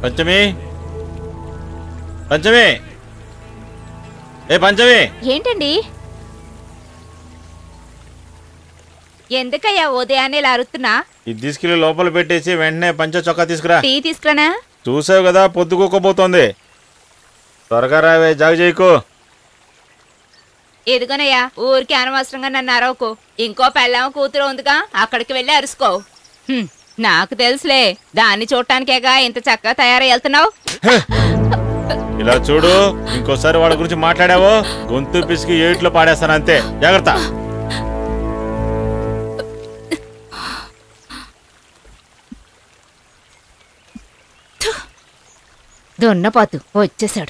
పంచమి పంచమి ఏ పంచమి ఏంటండి ఎందుకయ్యా ఉదయాన్నే ఇలా అరుతున్నా ఇది తీసుకెళ్లి లోపల పెట్టేసి వెంటనే పంచ చొక్కా తీసుకురా టీ తీసుకురానా చూసావు కదా పొద్దుకోకపోతోంది త్వరగా రావే జాగ చేయకు ఎదుగనయ్యా ఊరికి అనవసరంగా నన్ను అరవకు ఇంకో పెళ్ళాం కూతురు ఉందిగా అక్కడికి వెళ్ళి అరుసుకో హ్మ్, నాకు తెలుసులే దాన్ని చూడటానికేగా ఇంత చక్కగా తయారై వెళ్తున్నావు ఇలా చూడు ఇంకోసారి వాళ్ళ గురించి మాట్లాడావో గొంతు పిసికి ఏట్లో పాడేస్తాను అంతే జాగ్రత్త దున్నపోతు వచ్చేసాడు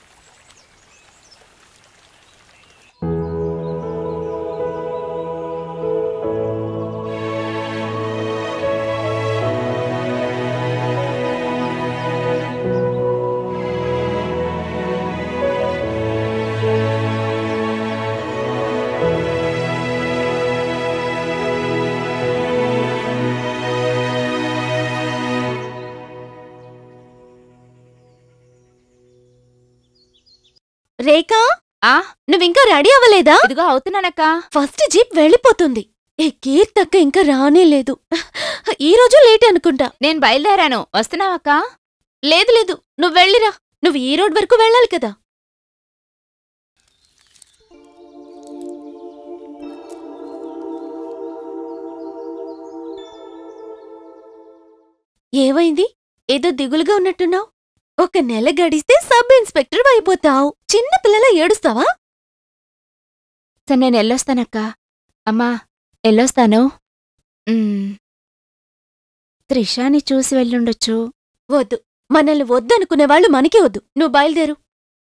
రేఖా ఆ నువ్వింకా రెడీ అవ్వలేదా ఇదిగో అవుతున్నానక్క ఫస్ట్ జీప్ వెళ్ళిపోతుంది ఏ కీర్తక్క ఇంకా రానే లేదు ఈ రోజు లేట్ అనుకుంటా నేను బయలుదేరాను వస్తున్నావక్క లేదు లేదు నువ్వు వెళ్ళిరా నువ్వు ఈ రోడ్ వరకు వెళ్ళాలి కదా ఏమైంది ఏదో దిగులుగా ఉన్నట్టున్నావు ఒక నెల గడిస్తే సబ్ ఇన్స్పెక్టర్ అయిపోతావు చిన్న పిల్లల ఏడుస్తావా సరే నేను వెళ్ళొస్తానక్క అమ్మా వెళ్ళొస్తాను ఉమ్, త్రిషాని చూసి వెళ్ళుండొచ్చు వద్దు మనల్ని వద్దనుకునే వాళ్ళు మనకే వద్దు నువ్వు బయలుదేరు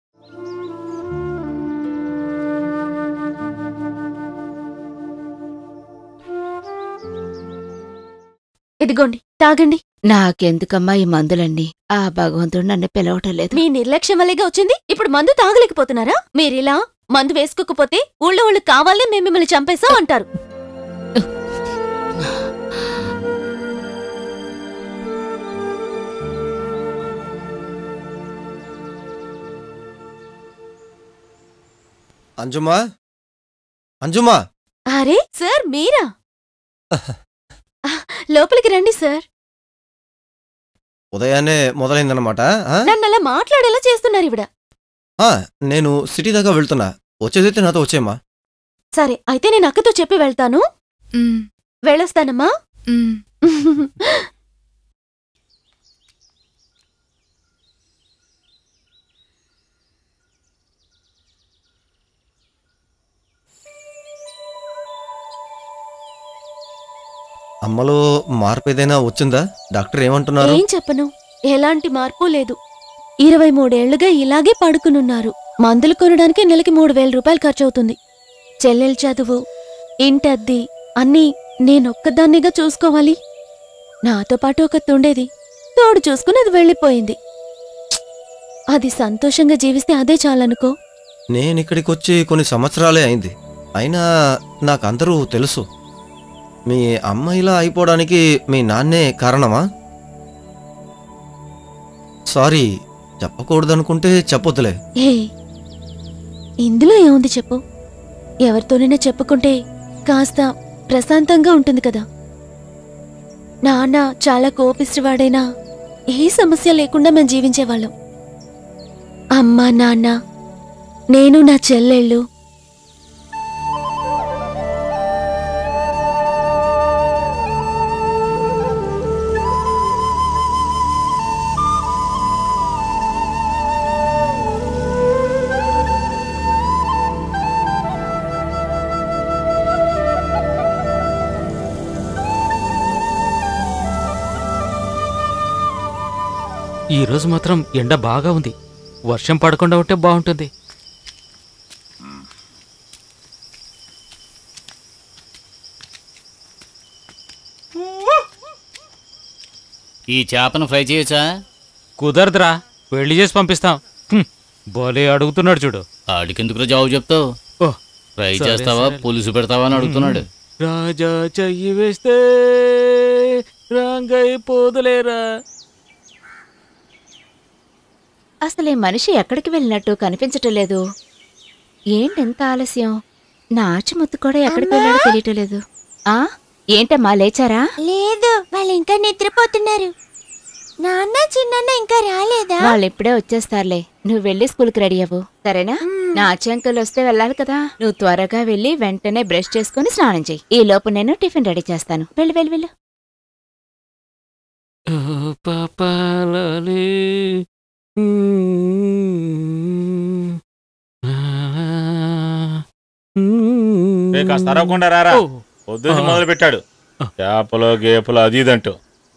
ఇదిగోండి తాగండి నాకెందుకమ్మా ఈ మందులన్నీ ఆ భగవంతుడు నన్ను పిలవటం లేదు మీ నిర్లక్ష్యం వల్లేగా వచ్చింది ఇప్పుడు మందు తాగలేకపోతున్నారా మీరిలా మందు వేసుకోకపోతే ఊళ్ళో వాళ్ళు కావాలనే మేము మిమ్మల్ని చంపేశాం అంటారు అంజుమా అంజుమా అరే సార్ మీరా ఆ, లోపలికి రండి సార్ ఉదయాన్నే మొదలైందన్నమాట ఆ? నన్ను అలా మాట్లాడేలా చేస్తున్నారు ఇవిడ ఆ, నేను సిటీ దాకా వెళ్తున్నా వచ్చేదైతే నాతో వచ్చేమ్మా సరే అయితే నేను అక్కతో చెప్పి వెళ్తాను ఉమ్, వెళ్ళొస్తానమ్మా ఉమ్. అమ్మలో మార్పు ఏదైనా వచ్చిందా డాక్టర్ ఏమంటున్నారు ఏం చెప్పను ఎలాంటి మార్పు లేదు ఇరవై మూడేళ్లుగా ఇలాగే పడుకునున్నారు మందులు కొనడానికి నెలకి మూడు వేల రూపాయలు ఖర్చవుతుంది చెల్లెలు చదువు ఇంటద్ది అన్నీ నేనొక్కదాన్నిగా చూసుకోవాలి నాతో పాటు ఒక తుండేది తోడు చూసుకుని అది వెళ్ళిపోయింది ఛ్! అది సంతోషంగా జీవిస్తే అదే చాలనుకో నేను ఇక్కడికి వచ్చి కొన్ని సంవత్సరాలే అయింది అయినా నాకు అందరూ తెలుసు మీ అమ్మ ఇలా అయిపోవడానికి మీ నాన్నే కారణమా సారీ చెప్పకూడదనుకుంటే చెప్పొద్దులే ఏ ఇందులో ఏముంది చెప్పు ఎవరితోనైనా చెప్పుకుంటే కాస్త ప్రశాంతంగా ఉంటుంది కదా నాన్న చాలా కోపిష్టివాడైనా ఏ సమస్య లేకుండా మేము జీవించేవాళ్ళం అమ్మ నాన్న నేను నా చెల్లెళ్ళు ఈ రోజు మాత్రం ఎండ బాగా ఉంది వర్షం పడకుండా ఉంటే బాగుంటుంది ఈ చేపను ఫ్రై చేయొచ్చా కుదరదురా పెళ్లి చేసి పంపిస్తాం హ్మ్, భలే అడుగుతున్నాడు చూడు ఆడికెందుకు జవాబు చెప్తావు ఓ ఫ్రై సరే, చేస్తావా సరే. పులుసు పెడతావా అని అడుగుతున్నాడు రాజా చెయ్యి వేస్తే రంగై పోదులేరా అసలు ఈ మనిషి ఎక్కడికి వెళ్ళినట్టు కనిపించటం లేదు ఏంటి ఎంత ఆలస్యం నా ఆచిముత్తు కూడా ఎక్కడికి వెళ్ళాడో తెలియటం లేదు ఆ ఏంటమ్మా లేచారా లేదు వాళ్ళు ఇంకా నిద్రపోతున్నారు నాన్న చిన్న ఇంకా రాలేదా వాళ్ళు ఇప్పుడే వచ్చేస్తారులే నువ్వు వెళ్ళి స్కూల్కి రెడీ అవ్వు సరేనా నా అంకుల్ వస్తే వెళ్ళాలి కదా నువ్వు త్వరగా వెళ్ళి వెంటనే బ్రష్ చేసుకుని స్నానం చెయ్యి ఈ లోపు నేను టిఫిన్ రెడీ చేస్తాను వెళ్ళి వెళ్ళి వెళ్ళు పాపాలే ఏ కాస్త అరవకుండా రారా పొద్దున్న మొదలు పెట్టాడు చేపలు గేపలు అది ఇదంటూ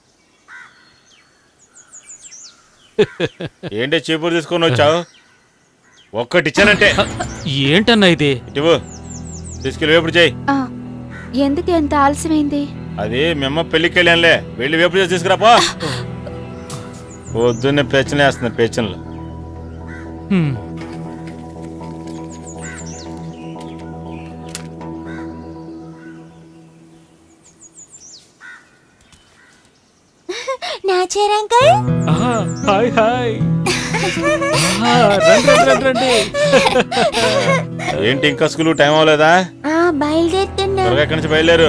ఏంటి చీపురు తీసుకొని వచ్చావు ఒక్కటి ఇచ్చానంటే ఏంటన్నా ఇది ఇటువు తీసుకెళ్ళి వేపుడు చేయి ఆ, ఎందుకు ఎంత ఆలస్యమైంది అది మేము పెళ్ళికి వెళ్ళానులే వెళ్ళి వేపుడు చేసి తీసుకురాపో పొద్దున్నే పెచ్చన వేస్తుంది పెచ్చనలు హ్మ్. నాచారు అంకుల్ ఆహా, హాయ్ హాయ్ ఆహా, రండి రండి రండి రండి ఏంటి ఇంకా స్కూల్ టైం అవ్వలేదా ఆ బయలుదేరుతున్నా త్వరగా ఎక్కడి నుంచి బయలుదేరు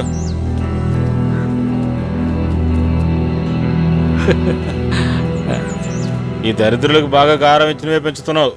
ఈ దరిద్రులకు బాగా గారం ఇచ్చినవే పెంచుతున్నావు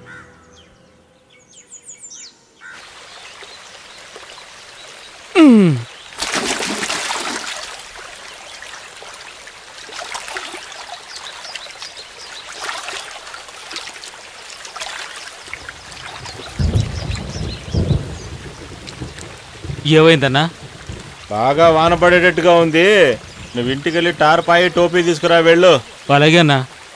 ఏమైందన్నా బాగా వాన పడేటట్టుగా ఉంది నువ్వు ఇంటికి వెళ్ళి టార్పాయి టోపీ తీసుకురా వెళ్ళు అలాగే అన్నా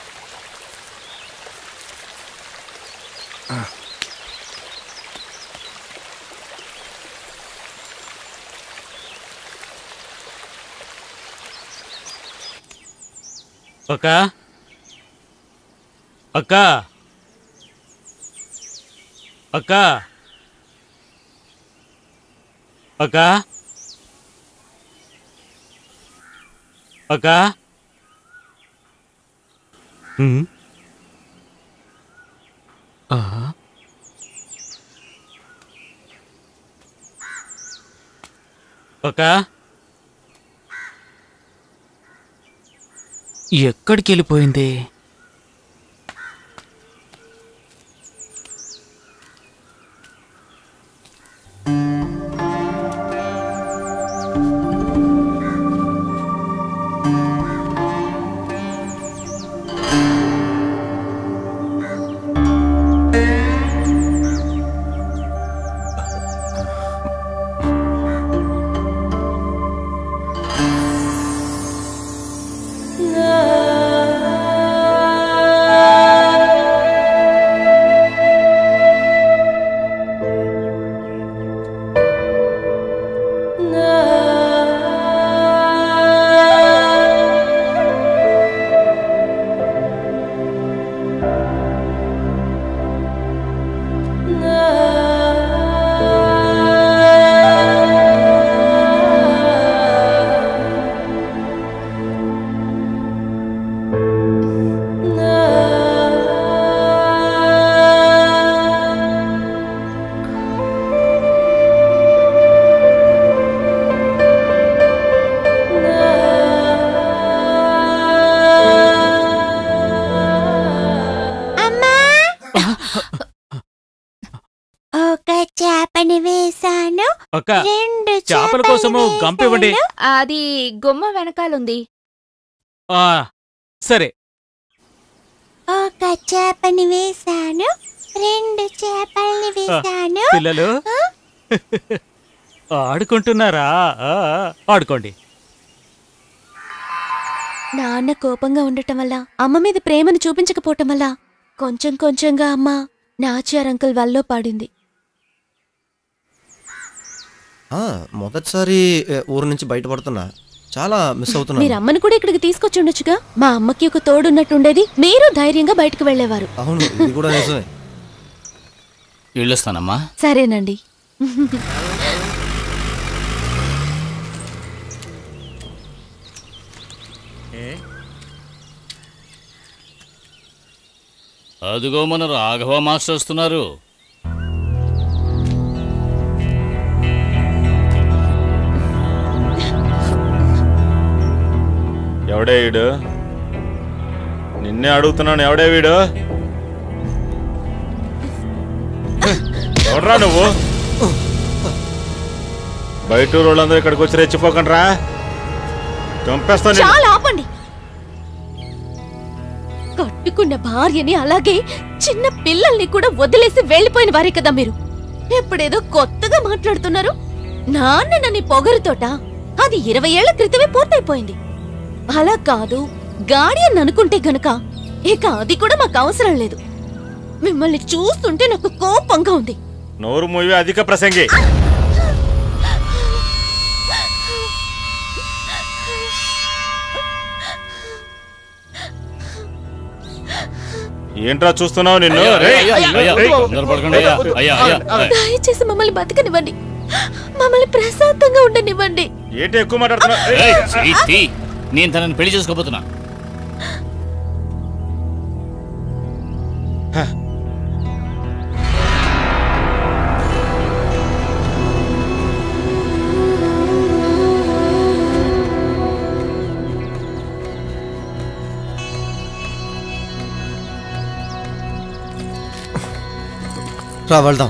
అక్క అక్క అక్క అక్క అక్క హ్మ్. ఆహా. అక్క ఎక్కడికి వెళ్ళిపోయింది అమ్మా ఒక చేపని వేశాను అక్క రెండు చేపల కోసము చేపల్ని గంప ఇవ్వండి. వేశాను. అది గుమ్మ వెనకాలుంది ఆ, సరే ఒక చేపని వేశాను రెండు చేపల్ని వేశాను పిల్లలు ఆడుకుంటున్నారా ఆ, ఆడుకోండి నాన్న కోపంగా ఉండటం వల్ల అమ్మ మీద ప్రేమను చూపించకపోవటం వల్ల కొంచెం కొంచెంగా అమ్మ నాచార్ అంకుల్ వల్లో పడింది ఆ, మొదటిసారి ఏ, ఊరు నుంచి బయటపడుతున్నా చాలా మిస్ మీరు అవుతున్నాను అమ్మని కూడా ఇక్కడికి తీసుకొచ్చి ఉండొచ్చుగా మా అమ్మకి ఒక తోడున్నట్టుండేది మీరు ధైర్యంగా బయటకు వెళ్ళేవారు అవును ఇది కూడా నిజమే వెళ్ళొస్తానమ్మా సరేనండి అదిగో మన రాఘవ మాస్టర్ వస్తున్నారు ఎవడే వీడు నిన్నే అడుగుతున్నాను ఎవడే వీడు ఎవడ్రా నువ్వు బయట వాళ్ళందరూ ఇక్కడికి వచ్చి రెచ్చిపోకండి రా చంపేస్తాను నిన్ను. చాలా ఆపండి కట్టుకున్న భార్యని అలాగే చిన్న పిల్లల్ని కూడా వదిలేసి వెళ్ళిపోయిన వారే కదా మీరు ఎప్పుడేదో కొత్తగా మాట్లాడుతున్నారు నాన్న నన్ను పొగరుతోట అది ఇరవై ఏళ్ల క్రితమే పూర్తయిపోయింది అలా కాదు గాడియన్ అనుకుంటే గనక ఇక అది కూడా మాకు అవసరం లేదు మిమ్మల్ని చూస్తుంటే నాకు కోపంగా ఉంది నోరు మూవి అధిక ప్రసంగి ఏంట్రా చూస్తున్నావు నిన్ను అయ్యా, రేయ్, అయ్యా, అయ్యా, అయ్యా, రేయ్. తొందరపడకండి అయ్యా, అయ్యా, అయ్యా, అయ్యా. దయచేసి మమ్మల్ని బతకనివ్వండి మమ్మల్ని ప్రశాంతంగా ఉండనివ్వండి ఏంటి ఎక్కువ మాట్లాడుతున్నావు ఏయ్, రేయ్, చెయ్యి తీ. నేను తనని పెళ్లి చేసుకోబోతున్నా రా వెళ్దాం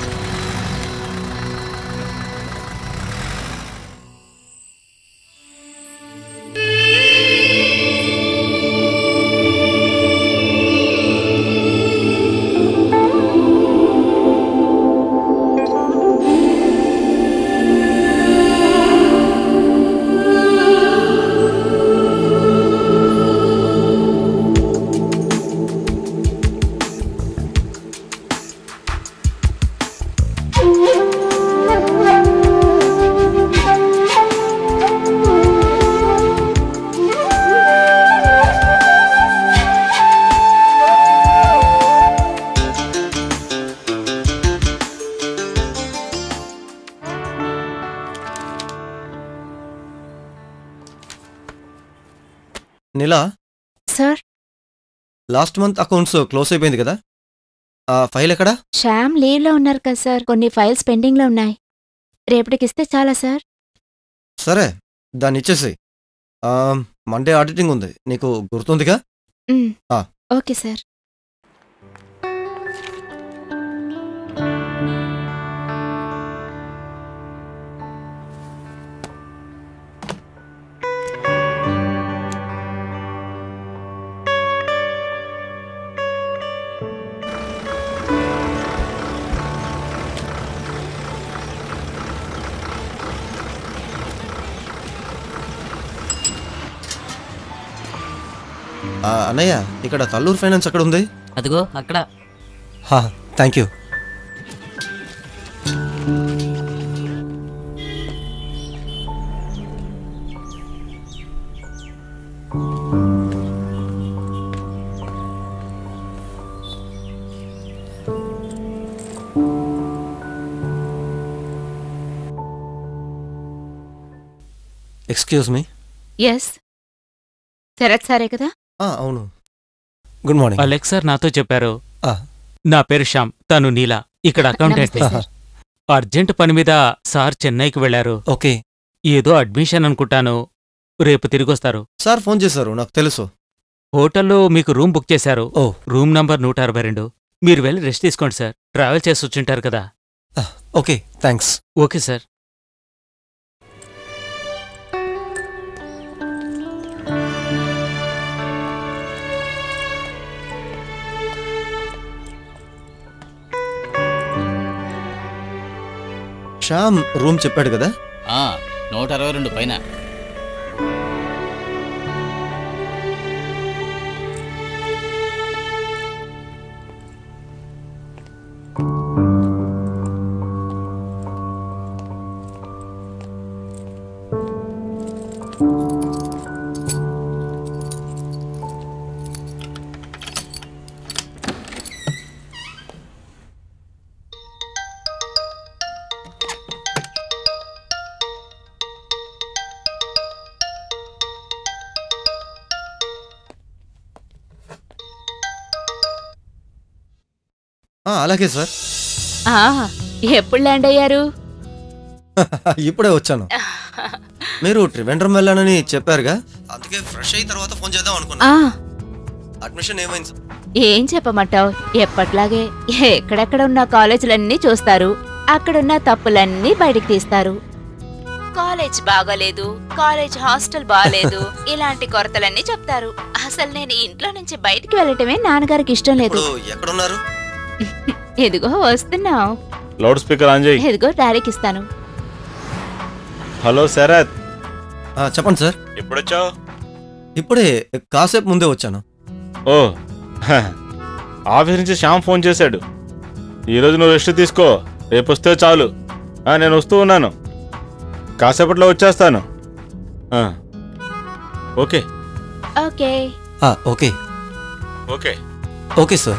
నీలా sir last month accounts close అయిపోయింది కదా ఆ ఫైల్ ఎక్కడా శ్యామ్ లీవ్లో ఉన్నారు కదా సార్ కొన్ని ఫైల్స్ పెండింగ్లో ఉన్నాయి రేపటికిస్తే చాలా సార్ సరే దాన్ని ఇచ్చేసి మండే ఆడిటింగ్ ఉంది నీకు గుర్తుందిగా ఉమ్, ఆ. ఓకే సార్ ఆ, అన్నయ్య ఇక్కడ తల్లూరు ఫైనాన్స్ ఎక్కడ ఉంది అదిగో అక్కడ thank you excuse me yes Sharath సారే కదా అవును గుడ్ మార్నింగ్ అలెక్స్ సార్ నాతో చెప్పారు ఆ. నా పేరు శ్యామ్ తను నీలా ఇక్కడ అకౌంటెంట్ నమస్తే సార్. అర్జెంట్ పని మీద సార్ చెన్నైకి వెళ్లారు ఓకే ఏదో అడ్మిషన్ అనుకుంటాను రేపు తిరిగొస్తారు సార్ ఫోన్ చేశారు నాకు తెలుసు హోటల్లో మీకు రూమ్ బుక్ చేశారు ఓ రూమ్ నంబర్ నూట అరవై రెండు మీరు వెళ్ళి రెస్ట్ తీసుకోండి సార్ ట్రావెల్ చేసి వచ్చుంటారు కదా okay thanks okay sir Shyam room చెప్పాడు కదా ఆ, నూట అరవై రెండు పైన ఆ, అలాగే సార్ ఆ, ఎప్పుడు ల్యాండ్ అయ్యారు ఇప్పుడే వచ్చాను మీరు ట్రివెండ్రం వెళ్ళానని చెప్పారుగా అందుకే ఫ్రెష్ అయిన తర్వాత ఫోన్ చేద్దాం అనుకున్నా ఆ అడ్మిషన్ ఏమైంది సార్ ఏం చెప్పమంటావు ఎప్పట్లాగే ఎక్కడెక్కడ ఉన్న కాలేజీలన్నీ చూస్తారు అక్కడున్న తప్పులన్నీ బయటికి తీస్తారు కాలేజ్ బాగోలేదు కాలేజ్ హాస్టల్ బాగలేదు ఇలాంటి కొరతలన్నీ చెప్తారు అసలు నేను ఇంట్లో నుంచి బయటికి వెళ్ళటమే నాన్నగారికి ఇష్టం లేదు ఇప్పుడు ఎక్కడున్నారు ఎదిగో వస్తున్నావు లౌడ్ స్పీకర్ ఆన్ చేయి ఎదిగో డాడీకి ఇస్తాను హలో శరత్ ఆ, చెప్పండి సార్ ఎప్పుడొచ్చావు ఇప్పుడే కాసేపు ముందే వచ్చాను ఓ హ. ఆఫీస్ నుంచి శ్యామ్ ఫోన్ చేశాడు ఈరోజు నువ్వు రెస్ట్ తీసుకో రేపు వస్తే చాలు ఆ, నేను వస్తూ ఉన్నాను కాసేపట్లో వచ్చేస్తాను ఆ. ఓకే ఓకే ఆ, okay okay okay sir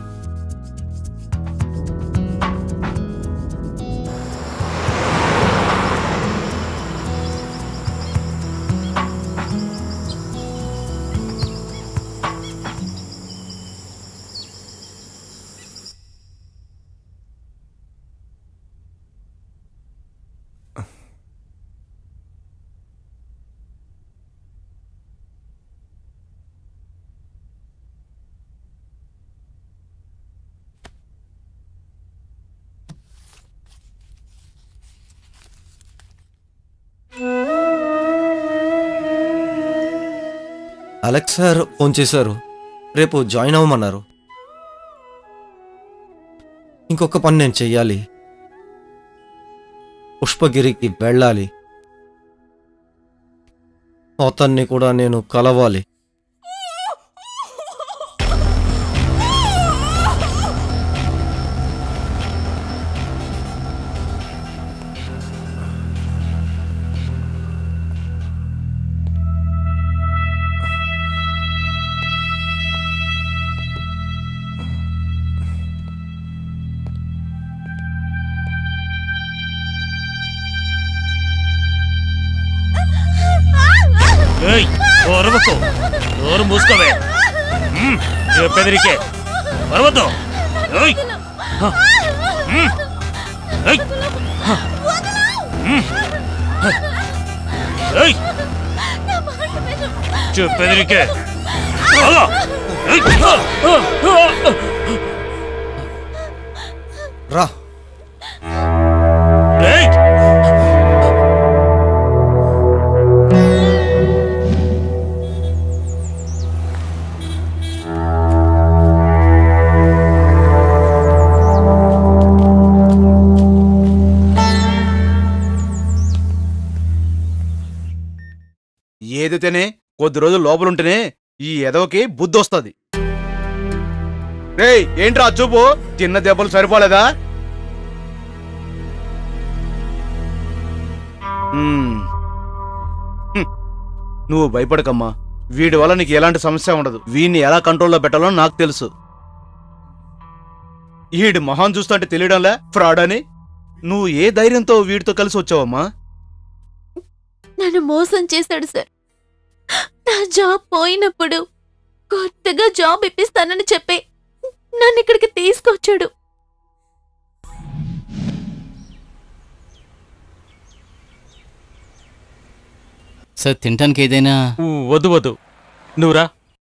Alex sir phone చేశారు రేపు జాయిన్ అవ్వమన్నారు ఇంకొక పని నేను చెయ్యాలి పుష్పగిరికి వెళ్ళాలి అతన్ని కూడా నేను కలవాలి ఏయ్ ఒరవకు నోరు మూసుకోవే మ్మ్, చెప్పేదిరికే ఒరవద్దు ఏయ్ హ, మ్మ్, ఏయ్ హ, మ్మ్, హ, ఏయ్ చెప్పేదిరికే ఆగా, ఏయ్, హ, హ, హ. రా ఏయ్ ఏదైతేనే కొద్ది రోజులు లోపలుంటేనే ఈ ఎదవకి బుద్ధి వస్తుంది రేయ్ ఏంట్రా ఆ చూపు చిన్న దెబ్బలు సరిపోలేదా మ్మ్. హ్మ్. నువ్వు భయపడకమ్మా వీడి వల్ల నీకు ఎలాంటి సమస్య ఉండదు వీడిని ఎలా కంట్రోల్లో పెట్టాలో నాకు తెలుసు వీడి మొహం చూస్తుంటే తెలియడంలే ఫ్రాడ్ అని నువ్వు ఏ ధైర్యంతో వీడితో కలిసి వచ్చావమ్మా నన్ను మోసం చేశాడు సార్ నా జాబ్ పోయినప్పుడు కొత్తగా జాబ్ ఇప్పిస్తానని చెప్పి నన్ను ఇక్కడికి తీసుకొచ్చాడు సార్ తినటానికి ఏదైనా ఊ, వద్దు వద్దు నువ్వురా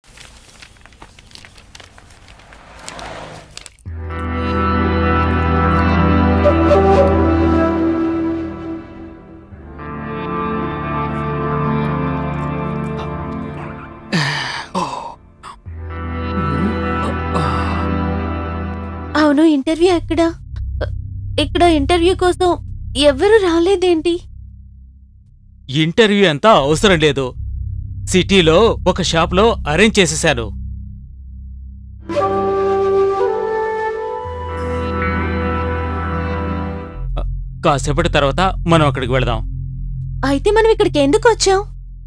అవును ఇంటర్వ్యూ ఎక్కడ ఇక్కడ ఇంటర్వ్యూ కోసం ఎవరు రాలేదేంటి ఇంటర్వ్యూ అంతా అవసరం లేదు సిటీలో ఒక షాప్లో అరేంజ్ చేసేశాను కాసేపటి తర్వాత మనం అక్కడికి వెళదాం అయితే మనం ఇక్కడికి ఎందుకు వచ్చాం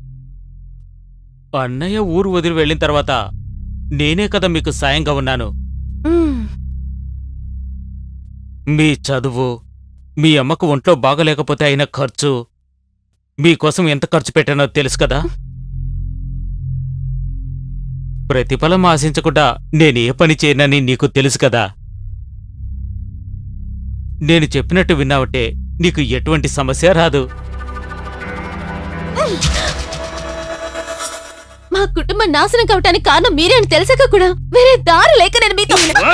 అన్నయ్య ఊరు వదిలి వెళ్ళిన తర్వాత నేనే కదా మీకు సాయంగా ఉన్నాను మ్మ్. మీ చదువు మీ అమ్మకు ఒంట్లో బాగలేకపోతే అయిన ఖర్చు మీకోసం ఎంత ఖర్చు పెట్టానో తెలుసు కదా ప్రతిఫలం ఆశించకుండా నేనే పని చేయనని నీకు తెలుసు కదా నేను చెప్పినట్టు విన్నావటే నీకు ఎటువంటి సమస్య రాదు మా కుటుంబం నాశనం కావటానికి కారణం మీరే అని తెలిసాక కూడా వేరే దారి లేక నేను మీతో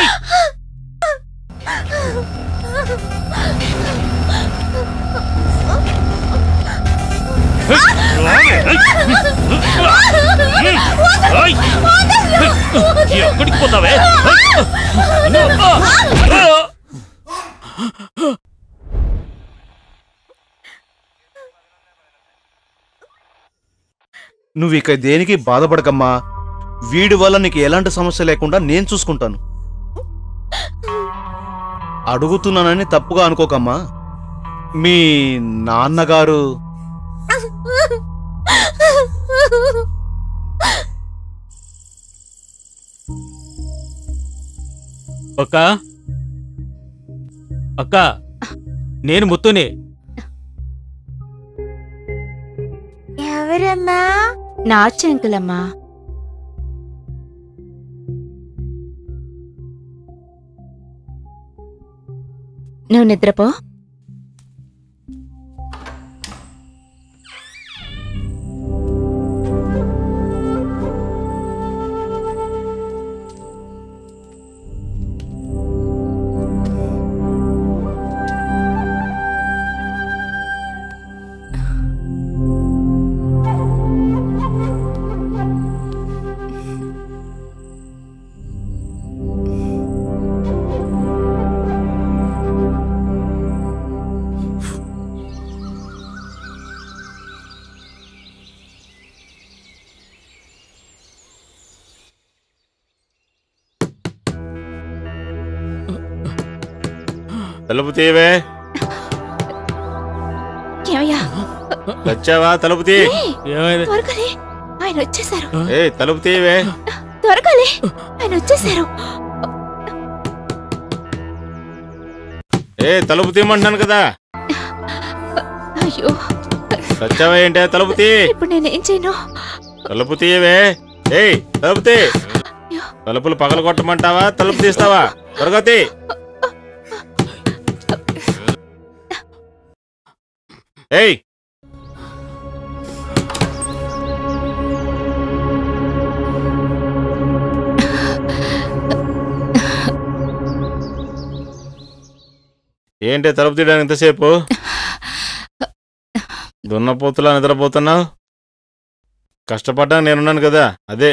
ఎక్కడికి పోతావే నువ్వు ఇక దేనికి బాధపడకమ్మా వీడి వల్ల నీకు ఎలాంటి సమస్య లేకుండా నేను చూసుకుంటాను అడుగుతున్నానని తప్పుగా అనుకోకమ్మా మీ నాన్నగారు అక్క అక్క నేను ముత్తుని ఎవరమ్మా నా చెంకులమ్మా నువ్వు నిద్రపో తలుపు తీయవే ఏమయ్యా వచ్చావా తలుపు తీ ఏమైంది త్వరగాలే ఆయన వచ్చేసారు ఏ తలుపు తీయవే త్వరగాలే ఆయన వచ్చేసారు ఏ తలుపు తీయమంటున్నాను కదా అయ్యో వచ్చావా ఏంటే తలుపు తీ ఇప్పుడు నేనేం చేయను తలుపు తీయవే ఏయ్ తలుపు తీ తలుపులు పగల కొట్టమంటావా తలుపు తీస్తావా త్వరగా తీ ఏయ్ ఏంటి తలుపు తీయడానికి ఎంతసేపు దున్నపోతులా నిద్రపోతున్నావు కష్టపడ్డానికి నేనున్నాను కదా అదే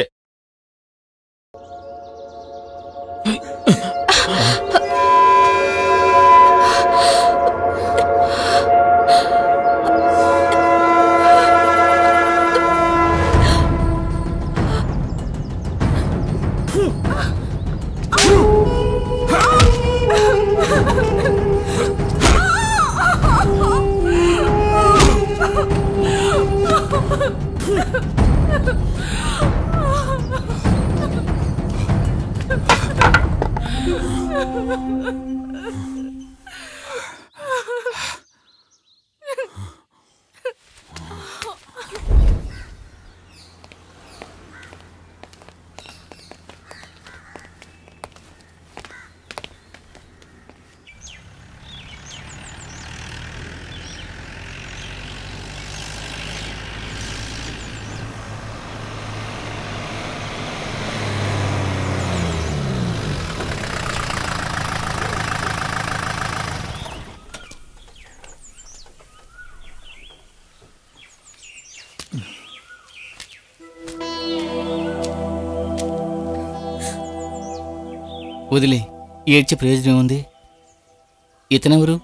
వదిలే ఏడ్చే ప్రయోజనం ఉంది ఇతనెవరు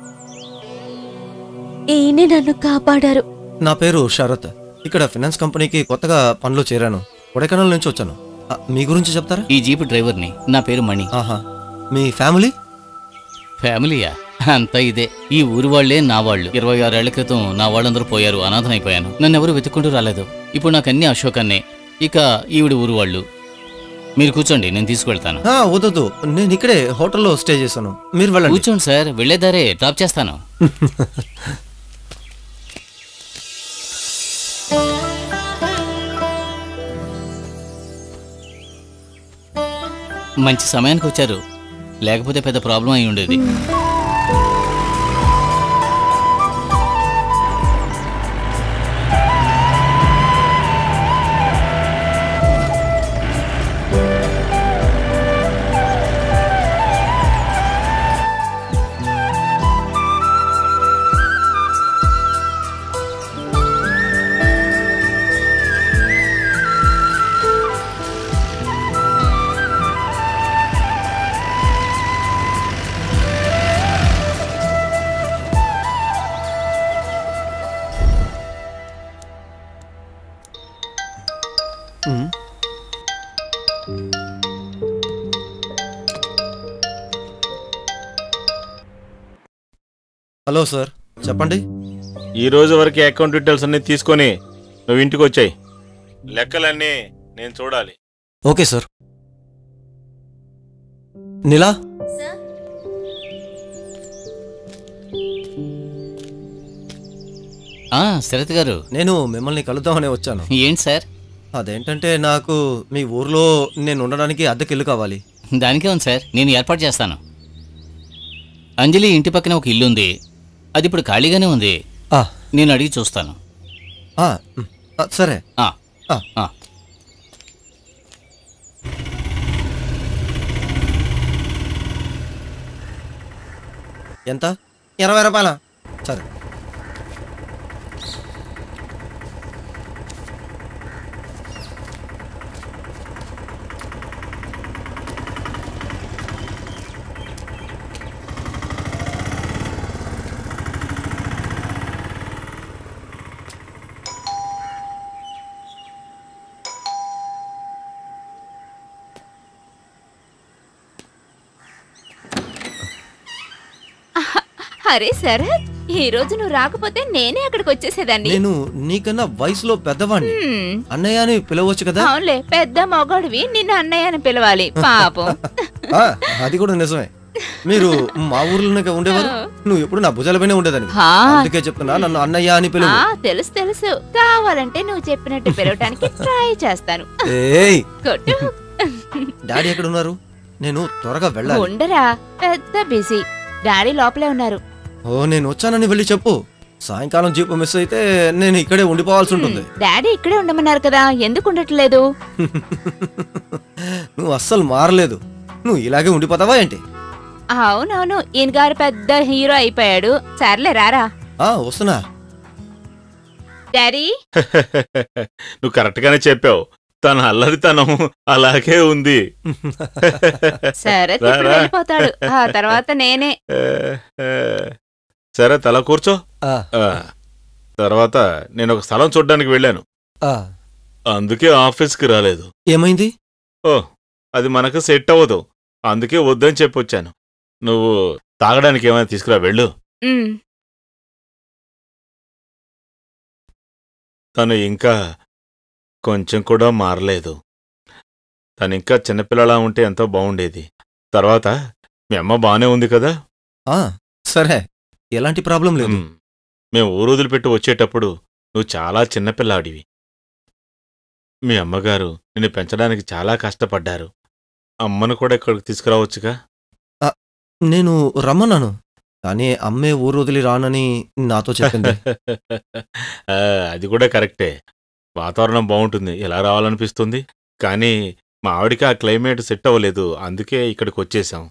ఈయనే నన్ను కాపాడారు నా పేరు శరత్ ఇక్కడ ఫినాన్స్ కంపెనీకి కొత్తగా పనిలో చేరాను కొడైకెనాల్ నుంచి వచ్చాను ఆ, మీ గురించి చెప్తారా ఈ జీప్ డ్రైవర్ని నా పేరు మణి ఆహా మీ ఫ్యామిలీ ఫ్యామిలీయా అంతా ఇదే ఈ ఊరి వాళ్లే నా వాళ్ళు ఇరవై ఆరేళ్ల క్రితం నా వాళ్ళందరూ పోయారు అనాథనైపోయాను నన్ను ఎవరు వెతుక్కుంటూ రాలేదు ఇప్పుడు నాకు అన్ని అశోకన్నే ఇక ఈవిడ ఊరు వాళ్ళు మీరు కూర్చోండి నేను తీసుకువెళ్తాను ఆ, వద్దొద్దు నేను ఇక్కడే హోటల్లో స్టే చేశాను మీరు వెళ్ళండి కూర్చోండి సార్ వెళ్ళేదారే డ్రాప్ చేస్తాను మంచి సమయానికి వచ్చారు లేకపోతే పెద్ద ప్రాబ్లం అయి ఉండేది హలో సార్ చెప్పండి ఈ రోజు వరకు అకౌంట్ డీటెయిల్స్ అన్ని తీసుకొని నువ్వు ఇంటికి వచ్చాయి లెక్కలన్నీ నేను చూడాలి ఓకే సార్ నీలా ఆ శరత్ గారు నేను మిమ్మల్ని కలుద్దామని వచ్చాను ఏంటి సార్ అదేంటంటే నాకు మీ ఊర్లో నేను ఉండడానికి అద్దెకి ఇల్లు కావాలి దానికే ఉంది సార్ నేను ఏర్పాటు చేస్తాను అంజలి ఇంటి పక్కన ఒక ఇల్లు ఉంది అది ఇప్పుడు ఖాళీగానే ఉంది ఆ, నేను అడిగి చూస్తాను ఆ, ఉమ్, ఆ, సరే ఆ, ఆ, ఆ. ఎంత ఇరవై రూపాయల సరే అరే శరత్ ఈ రోజు నువ్వు రాకపోతే నేనే అక్కడికి వచ్చేసేదాన్ని నేను నీకన్నా వయసులో పెద్దవాణ్ణి హ్మ్. అన్నయ్య అని పిలవచ్చు కదా అవునులే పెద్ద మొగాడివి నిన్ను అన్నయ్య అని పిలవాలి పాపం ఆ, అది కూడా నిజమే మీరు మా ఊర్లోనే ఉండేవారు నువ్వు ఎప్పుడు నా భుజాలపైనే ఉండేదని హా. అందుకే చెప్తున్నా నన్ను అన్నయ్య అని పిలువు ఆ తెలుసు తెలుసు కావాలంటే నువ్వు చెప్పినట్టు పిలవటానికి ట్రై చేస్తాను ఏయ్ కొట్టు డాడీ ఎక్కడ ఉన్నారు నేను త్వరగా వెళ్ళాలి ఉండరా పెద్ద బిజీ డాడీ లోపలే ఉన్నారు ఓ నేను వచ్చానని వెళ్ళి చెప్పు సాయంకాలం జీపు మిస్ అయితే నేను ఇక్కడే ఉండిపోవాల్సి ఉంటుంది డాడీ ఇక్కడే ఉండమన్నారు కదా ఎందుకు ఉండట్లేదు నువ్వు అస్సలు మారలేదు నువ్వు ఇలాగే ఉండిపోతావా ఏంటి అవునవును ఈయన గారు పెద్ద హీరో అయిపోయాడు సర్లే రారా ఆ వస్తున్నా డాడీ నువ్వు కరెక్ట్గానే చెప్పావు తన అల్లరితనం అలాగే ఉంది సరే రా, ఇప్పుడు రా. వెళ్ళిపోతాడు ఆ తర్వాత నేనే ఏ, ఏ. సరే తల కూర్చో ఆ, ఆ, తర్వాత నేను ఒక స్థలం చూడ్డానికి వెళ్ళాను ఆ. అందుకే ఆఫీస్కి రాలేదు ఏమైంది ఓ అది మనకు సెట్ అవ్వదు అందుకే వద్దని చెప్పొచ్చాను నువ్వు తాగడానికి ఏమైనా తీసుకురా వెళ్ళు ఉమ్, తను ఇంకా కొంచెం కూడా మారలేదు తను ఇంకా చిన్నపిల్లలా ఉంటే ఎంతో బాగుండేది తర్వాత మీ అమ్మ బానే ఉంది కదా ఆ సరే ఎలాంటి ప్రాబ్లం లేదు ఉమ్. మేము ఊరు వదిలిపెట్టి వచ్చేటప్పుడు నువ్వు చాలా చిన్నపిల్లాడివి మీ అమ్మగారు నిన్ను పెంచడానికి చాలా కష్టపడ్డారు అమ్మను కూడా ఇక్కడికి తీసుకురావచ్చుగా నేను రమ్మన్నాను కానీ అమ్మే ఊరు వదిలి రానని నాతో చెప్పింది ఆ, అది కూడా కరెక్టే వాతావరణం బాగుంటుంది ఎలా రావాలనిపిస్తుంది కానీ మా ఆవిడికి ఆ క్లైమేట్ సెట్ అవ్వలేదు అందుకే ఇక్కడికి వచ్చేసాం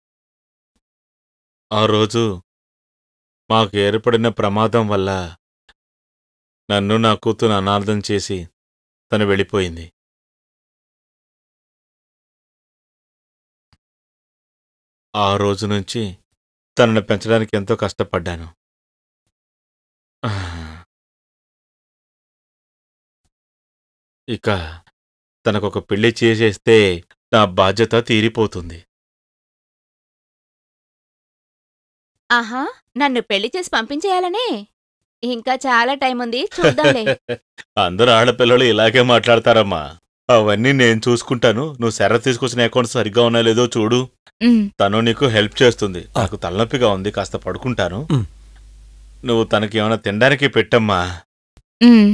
ఆ రోజు మాకు ఏర్పడిన ప్రమాదం వల్ల నన్ను నా కూతురు అనార్థం చేసి తను వెళ్ళిపోయింది ఆ రోజు నుంచి తనను పెంచడానికి ఎంతో కష్టపడ్డాను ఇక తనకొక పెళ్లి చేసేస్తే నా బాధ్యత తీరిపోతుంది ఆహా నన్ను పెళ్లి చేసి పంపించేయాలనే ఇంకా చాలా టైం ఉంది చూద్దాంలే అందరు ఆడపిల్లలు ఇలాగే మాట్లాడతారమ్మా అవన్నీ నేను చూసుకుంటాను నువ్వు శర తీసుకొచ్చిన అకౌంట్ సరిగ్గా ఉన్నా లేదో చూడు ఉమ్, తను నీకు హెల్ప్ చేస్తుంది నాకు తలనొప్పిగా ఉంది కాస్త పడుకుంటాను ఉమ్. నువ్వు తనకి ఏమైనా తినడానికి పెట్టమ్మా ఉమ్.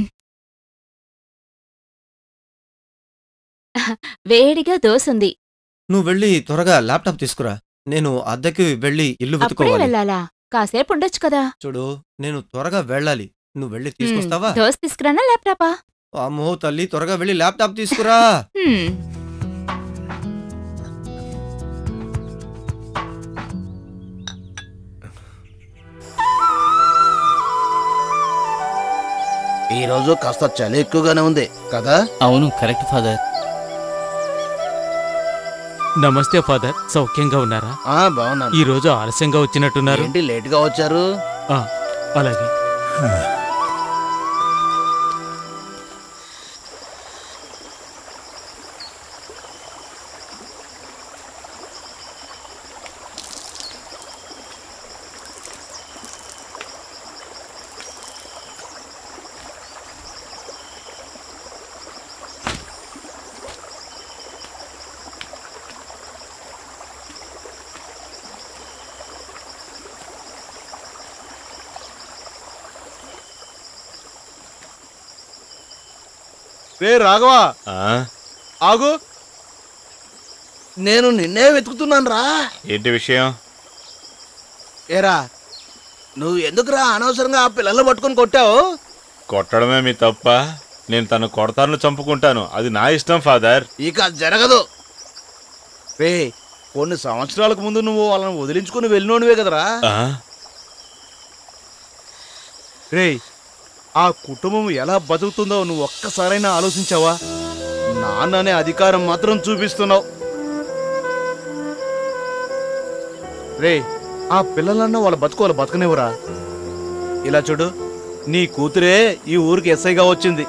వేడిగా దోసుంది నువ్వు వెళ్ళి త్వరగా ల్యాప్టాప్ తీసుకురా నేను అద్దెకి వెళ్ళి ఇల్లు అప్పుడే వెతుకోవాలి వెళ్ళాలా కాసేపు ఉండొచ్చు కదా చూడు నేను త్వరగా వెళ్ళాలి నువ్వు వెళ్ళి తీసుకొస్తావా దోశ తీసుకురానా ల్యాప్టాపా అమ్మో తల్లి త్వరగా వెళ్ళి ల్యాప్టాప్ తీసుకురా హ్మ్. ఈ రోజు కాస్త చలి ఎక్కువగానే ఉంది కదా అవును కరెక్ట్ ఫాదర్ నమస్తే ఫాదర్ సౌఖ్యంగా ఉన్నారా ఆ బాగున్నాను ఈ రోజు ఆలస్యంగా వచ్చినట్టున్నారు ఏంటి లేట్ గా వచ్చారు ఆ, అలాగే రే రాఘవా ఆ? ఆగు నేను నిన్నే వెతుకుతున్నాను రా ఏంటి విషయం ఏరా నువ్వు ఎందుకురా అనవసరంగా ఆ పిల్లలు పట్టుకొని కొట్టావు కొట్టడమే మీ తప్ప నేను తను కొడతాను చంపుకుంటాను అది నా ఇష్టం ఫాదర్ ఇక జరగదు రే కొన్ని సంవత్సరాలకు ముందు నువ్వు వాళ్ళని వదిలించుకుని వెళ్ళినోనివే కదరా ఆ? రే ఆ కుటుంబం ఎలా బతుకుతుందో నువ్వు ఒక్కసారైనా ఆలోచించావా నాన్ననే అధికారం మాత్రం చూపిస్తున్నావు రే ఆ పిల్లలన్నా వాళ్ళ బతుకు వాళ్ళ బతకనివ్వరా ఇలా చూడు నీ కూతురే ఈ ఊరికి ఎస్ఐగా వచ్చింది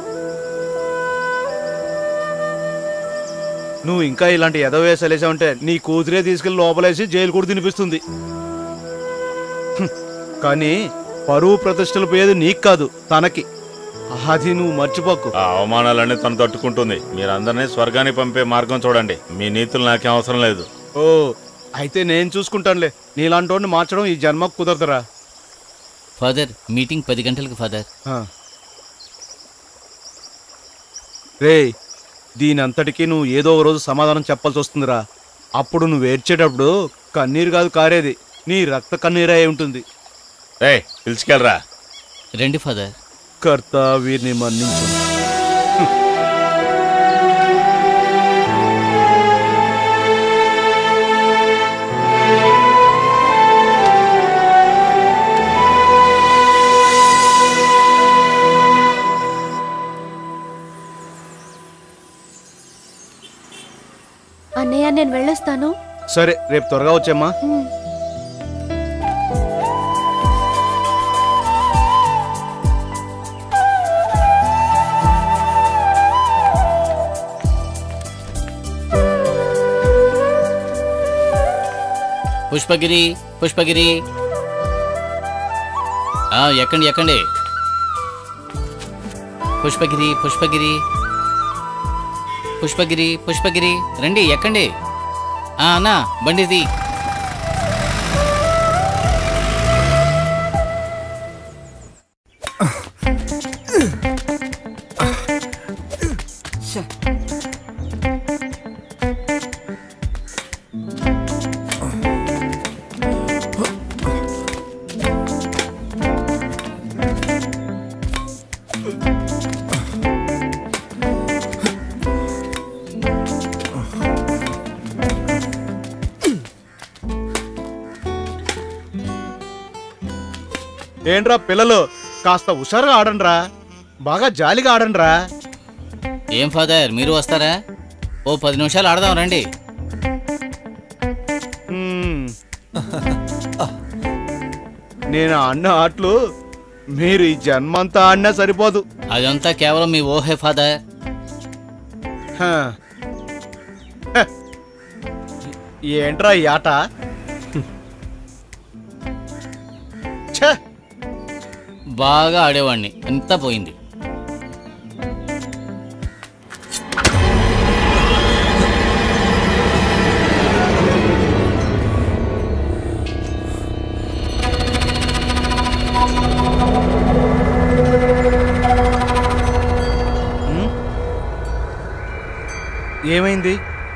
నువ్వు ఇంకా ఇలాంటి ఎదవేసలేసావంటే నీ కూతురే తీసుకెళ్లి లోపలేసి జైలు కూడా తినిపిస్తుంది హ్మ్. కానీ పరువు ప్రతిష్టలు పోయేది నీకు కాదు తనకి అది నువ్వు మర్చిపోకు ఆ అవమానాలన్నీ తను తట్టుకుంటుంది మీరందరినీ స్వర్గానికి పంపే మార్గం చూడండి మీ నీతులు నాకేం అవసరం లేదు ఓ అయితే నేను చూసుకుంటానులే నీలాంటి మార్చడం ఈ జన్మకు కుదరదురా ఫాదర్ మీటింగ్ పది గంటలకు ఫాదర్ ఆ. రేయ్ దీని అంతటికీ నువ్వు ఏదో ఒక రోజు సమాధానం చెప్పాల్సి వస్తుందిరా అప్పుడు నువ్వు ఏడ్చేటప్పుడు కన్నీరు కాదు కారేది నీ రక్త కన్నీరే అయి ఉంటుంది రే పిలుచుకెళ్ళరా రండి ఫాదర్ కర్త వీరిని మన్నించు అన్నయ్య నేను వెళ్ళొస్తాను సరే రేపు త్వరగా వచ్చేమ్మా ఉమ్. పుష్పగిరి పుష్పగిరి ఆ, ఎక్కండి ఎక్కండి పుష్పగిరి పుష్పగిరి పుష్పగిరి పుష్పగిరి రండి ఎక్కండి ఆ, అన్నా బండిది ఏంట్రా పిల్లలు కాస్త హుషారుగా ఆడండ్రా బాగా జాలిగా ఆడండ్రా ఏం ఫాదర్ మీరు వస్తారా ఓ పది నిమిషాలు ఆడదాం రండి మ్మ్. నేను అన్న ఆటలు మీరు ఈ జన్మంతా ఆడినా సరిపోదు అదంతా కేవలం మీ ఓహే ఫాదర్ హ. హ. ఏంట్రా ఈ ఆట ఛే బాగా ఆడేవాడిని అంతా పోయింది ఏమైంది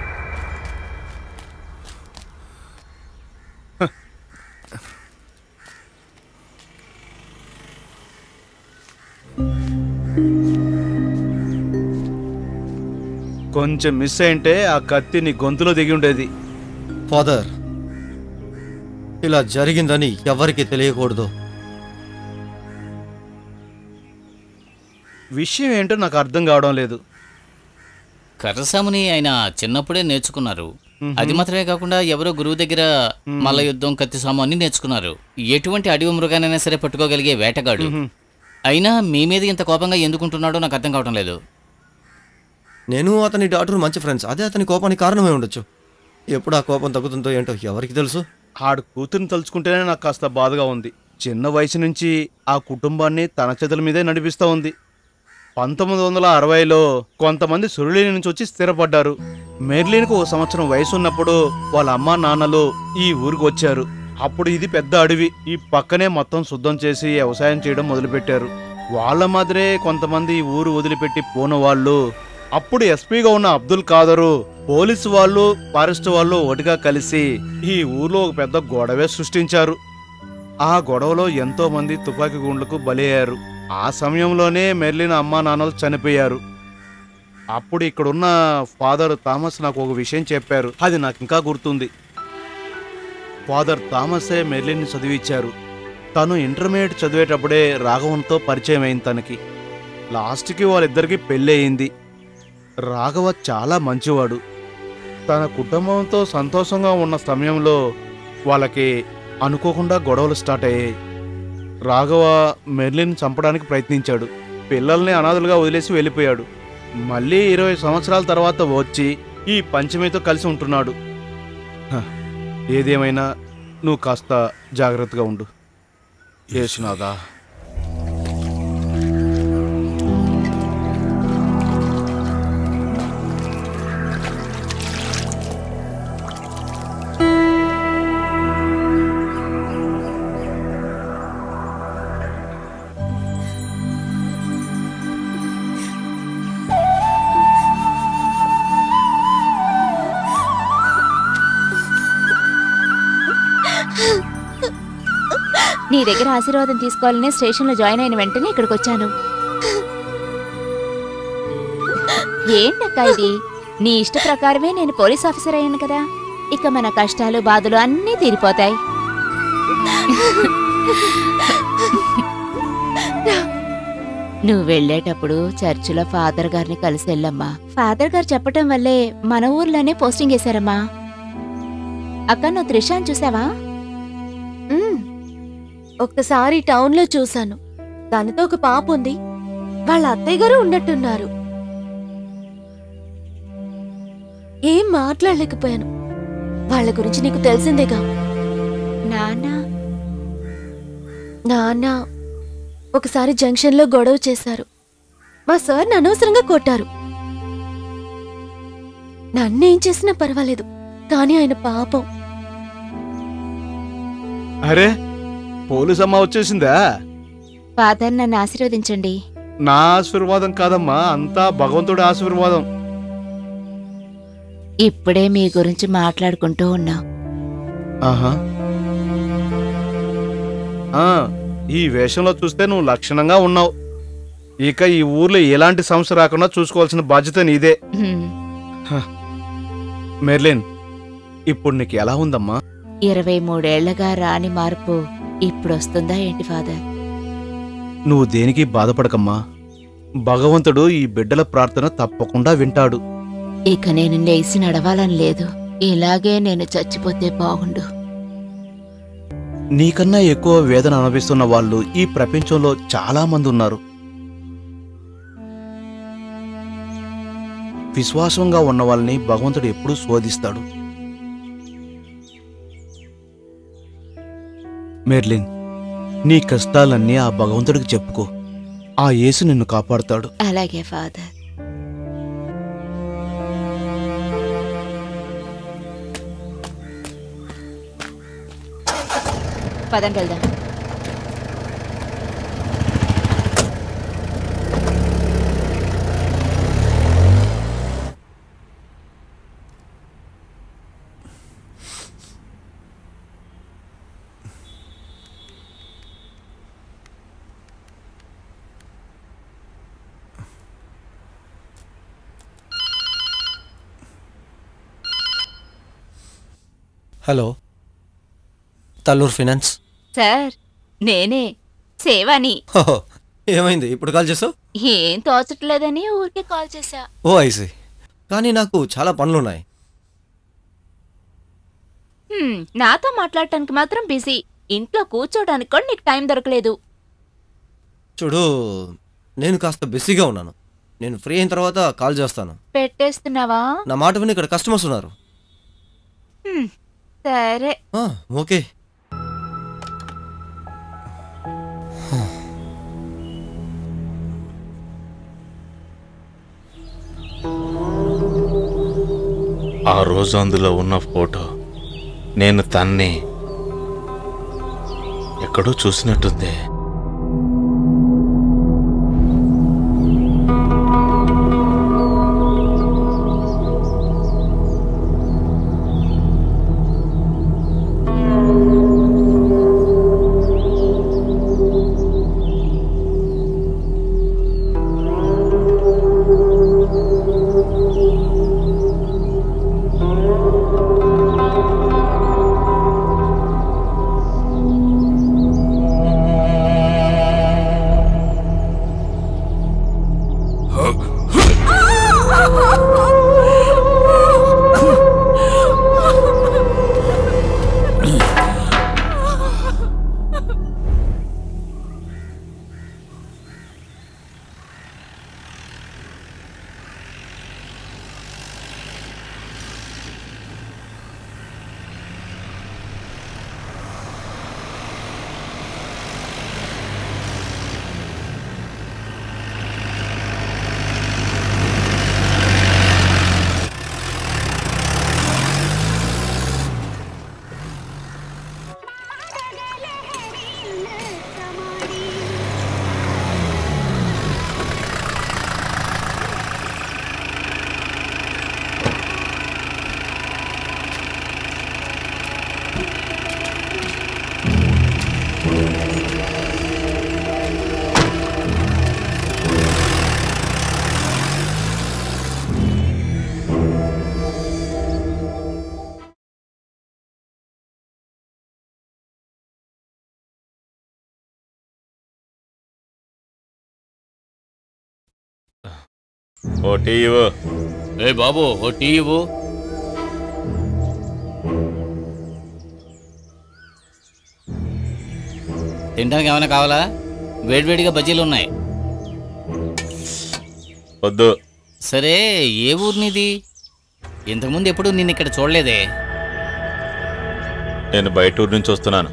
హ. కొంచెం మిస్ అయింటే ఆ కత్తి నీ గొంతులో దిగి ఉండేది ఫాదర్ ఇలా జరిగిందని ఎవరికి తెలియకూడదు విషయం ఏంటో నాకు అర్థం కావడం లేదు కర్రసాముని ఆయన చిన్నప్పుడే నేర్చుకున్నారు అది మాత్రమే కాకుండా ఎవరో గురువు దగ్గర మల్ల యుద్ధం కత్తిసాము అన్ని నేర్చుకున్నారు ఎటువంటి అడవి మృగానైనా సరే పట్టుకోగలిగే వేటగాడు అయినా మీ మీద ఇంత కోపంగా ఎందుకుంటున్నాడో నాకు అర్థం కావటం లేదు నేను అతని డాక్టర్ మంచి ఫ్రెండ్స్ అదే అతని కోపానికి కారణమై ఉండొచ్చు ఎప్పుడు ఆ కోపం తగ్గుతుందో ఏంటో ఎవరికి తెలుసు ఆడు కూతురిని తలుచుకుంటేనే నాకు కాస్త బాధగా ఉంది చిన్న వయసు నుంచి ఆ కుటుంబాన్ని తన చేతుల మీదే నడిపిస్తూ ఉంది పంతొమ్మిది వందల అరవైలో కొంతమంది సురులిని నుంచి వచ్చి స్థిరపడ్డారు మెర్లిన్కు ఒక సంవత్సరం వయసు ఉన్నప్పుడు వాళ్ళ అమ్మా నాన్నలు ఈ ఊరికి వచ్చారు అప్పుడు ఇది పెద్ద అడవి ఈ పక్కనే మొత్తం శుద్ధం చేసి వ్యవసాయం చేయడం మొదలుపెట్టారు వాళ్ళ మాదిరే కొంతమంది ఈ ఊరు వదిలిపెట్టి పోన వాళ్ళు అప్పుడు ఎస్పీగా ఉన్న అబ్దుల్ కాదరు పోలీసు వాళ్ళు ఫారెస్ట్ వాళ్ళు ఒకటిగా కలిసి ఈ ఊర్లో ఒక పెద్ద గొడవే సృష్టించారు ఆ గొడవలో ఎంతో మంది తుపాకీ గుండ్లకు బలయ్యారు ఆ సమయంలోనే మెర్లిన్ అమ్మా నాన్నలు చనిపోయారు అప్పుడు ఇక్కడున్న ఫాదర్ థామస్ నాకు ఒక విషయం చెప్పారు అది నాకు ఇంకా గుర్తుంది ఫాదర్ థామసే మెర్లిన్ని చదివించారు తను ఇంటర్మీడియట్ చదివేటప్పుడే రాఘవన్తో పరిచయం అయింది తనకి లాస్ట్కి వాళ్ళిద్దరికి పెళ్ళి అయింది రాఘవ చాలా మంచివాడు తన కుటుంబంతో సంతోషంగా ఉన్న సమయంలో వాళ్ళకి అనుకోకుండా గొడవలు స్టార్ట్ అయ్యాయి రాఘవ మెర్లిన్ చంపడానికి ప్రయత్నించాడు పిల్లల్ని అనాథలుగా వదిలేసి వెళ్ళిపోయాడు మళ్ళీ ఇరవై సంవత్సరాల తర్వాత వచ్చి ఈ పంచమితో కలిసి ఉంటున్నాడు హ, ఏదేమైనా నువ్వు కాస్త జాగ్రత్తగా ఉండు యేసునాథా నీ దగ్గర ఆశీర్వాదం తీసుకోవాలనే స్టేషన్లో జాయిన్ అయిన వెంటనే ఇక్కడికి వచ్చాను ఏంటక్క ఇది నీ ఇష్ట ప్రకారమే నేను పోలీస్ ఆఫీసర్ అయ్యాను కదా ఇక మన కష్టాలు బాధలు అన్నీ తీరిపోతాయి నువ్వు వెళ్ళేటప్పుడు చర్చిలో ఫాదర్ గారిని కలిసి వెళ్ళమ్మా ఫాదర్ గారు చెప్పటం వల్లే మన ఊర్లోనే పోస్టింగ్ వేశారమ్మా అక్క నువ్వు త్రిషాన్ చూసావా మ్మ్. ఒక్కసారి టౌన్లో చూశాను దానితో ఒక పాప ఉంది వాళ్ళ అత్తయ్య గారు ఉన్నట్టున్నారు ఏం మాట్లాడలేకపోయాను వాళ్ళ గురించి నీకు తెలిసిందేగా నాన్న నాన్న ఒకసారి జంక్షన్లో గొడవ చేశారు మా సార్ అనవసరంగా కొట్టారు నన్నేం చేసినా పర్వాలేదు కానీ ఆయన పాపం అరే పోలీస్ అమ్మ వచ్చేసిందా ఫాదర్ నన్ను ఆశీర్వదించండి నా ఆశీర్వాదం కాదమ్మా అంతా భగవంతుడి ఆశీర్వాదం ఇప్పుడే మీ గురించి మాట్లాడుకుంటూ ఉన్నాం ఆహా ఆ, ఈ వేషంలో చూస్తే నువ్వు లక్షణంగా ఉన్నావు ఇక ఈ ఊర్లో ఎలాంటి సమస్య రాకుండా చూసుకోవాల్సిన బాధ్యత నీదే హ్మ్. మెర్లిన్ ఇప్పుడు నీకు ఎలా ఉందమ్మా ఇరవై మూడేళ్లగా రాని మార్పు ఇప్పుడు వస్తుందా ఏంటి ఫాదర్ నువ్వు దేనికి బాధపడకమ్మా భగవంతుడు ఈ బిడ్డల ప్రార్థన తప్పకుండా వింటాడు ఇక నేను లేచి నడవాలని లేదు ఇలాగే నేను చచ్చిపోతే బాగుండు నీకన్నా ఎక్కువ వేదన అనుభవిస్తున్న వాళ్ళు ఈ ప్రపంచంలో చాలా మంది ఉన్నారు విశ్వాసంగా ఉన్న వాళ్ళని భగవంతుడు ఎప్పుడూ శోధిస్తాడు మెర్లిన్ నీ కష్టాలన్నీ ఆ భగవంతుడికి చెప్పుకో ఆ యేసు నిన్ను కాపాడుతాడు అలాగే ఫాదర్ పదండి వెళ్దాం హలో తల్లూరు ఫినాన్స్ సార్ నేనే సేవాని హోహో, ఏమైంది ఇప్పుడు కాల్ చేసావు ఏం తోచట్లేదని ఊరికే కాల్ చేశా ఓ ఐసి కానీ నాకు చాలా పనులున్నాయి హ్మ్, నాతో మాట్లాడటానికి మాత్రం బిజీ ఇంట్లో కూర్చోడానికి కూడా నీకు టైం దొరకలేదు చూడు నేను కాస్త బిజీగా ఉన్నాను నేను ఫ్రీ అయిన తర్వాత కాల్ చేస్తాను పెట్టేస్తున్నావా నా మాట విని ఇక్కడ కస్టమర్స్ ఉన్నారు హ్మ్, సరే ఆ, ఓకే ఆ రోజు అందులో ఉన్న ఫోటో నేను తన్ని ఎక్కడో చూసినట్టుంది ఓ టీ ఇవ్వు ఏ బాబు ఓ టీ ఇవ్వు తినడానికి ఏమైనా కావాలా వేడివేడిగా బజ్జీలు ఉన్నాయి వద్దు సరే ఏ ఊరు నీది ఇంతకుముందు ఎప్పుడు నిన్ను ఇక్కడ చూడలేదే నేను బయట ఊరు నుంచి వస్తున్నాను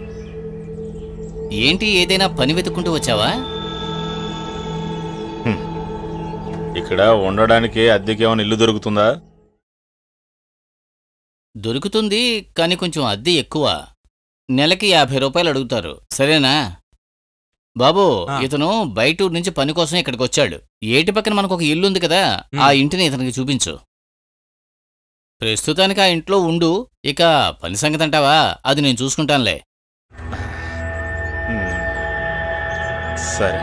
ఏంటి ఏదైనా పని వెతుక్కుంటూ వచ్చావా ఇక్కడ ఉండడానికి అద్దెకి ఏమైనా ఇల్లు దొరుకుతుందా దొరుకుతుంది కానీ కొంచెం అద్దె ఎక్కువ నెలకి యాభై రూపాయలు అడుగుతారు సరేనా బాబు ఆ. ఇతను బయట ఊరు నుంచి పని కోసం ఇక్కడికి వచ్చాడు ఏటి పక్కన మనకు ఒక ఇల్లు ఉంది కదా ఆ ఇంటిని ఇతనికి చూపించు ప్రస్తుతానికి ఆ ఇంట్లో ఉండు ఇక పని సంగతి అంటావా అది నేను చూసుకుంటానులే హ్మ్. సరే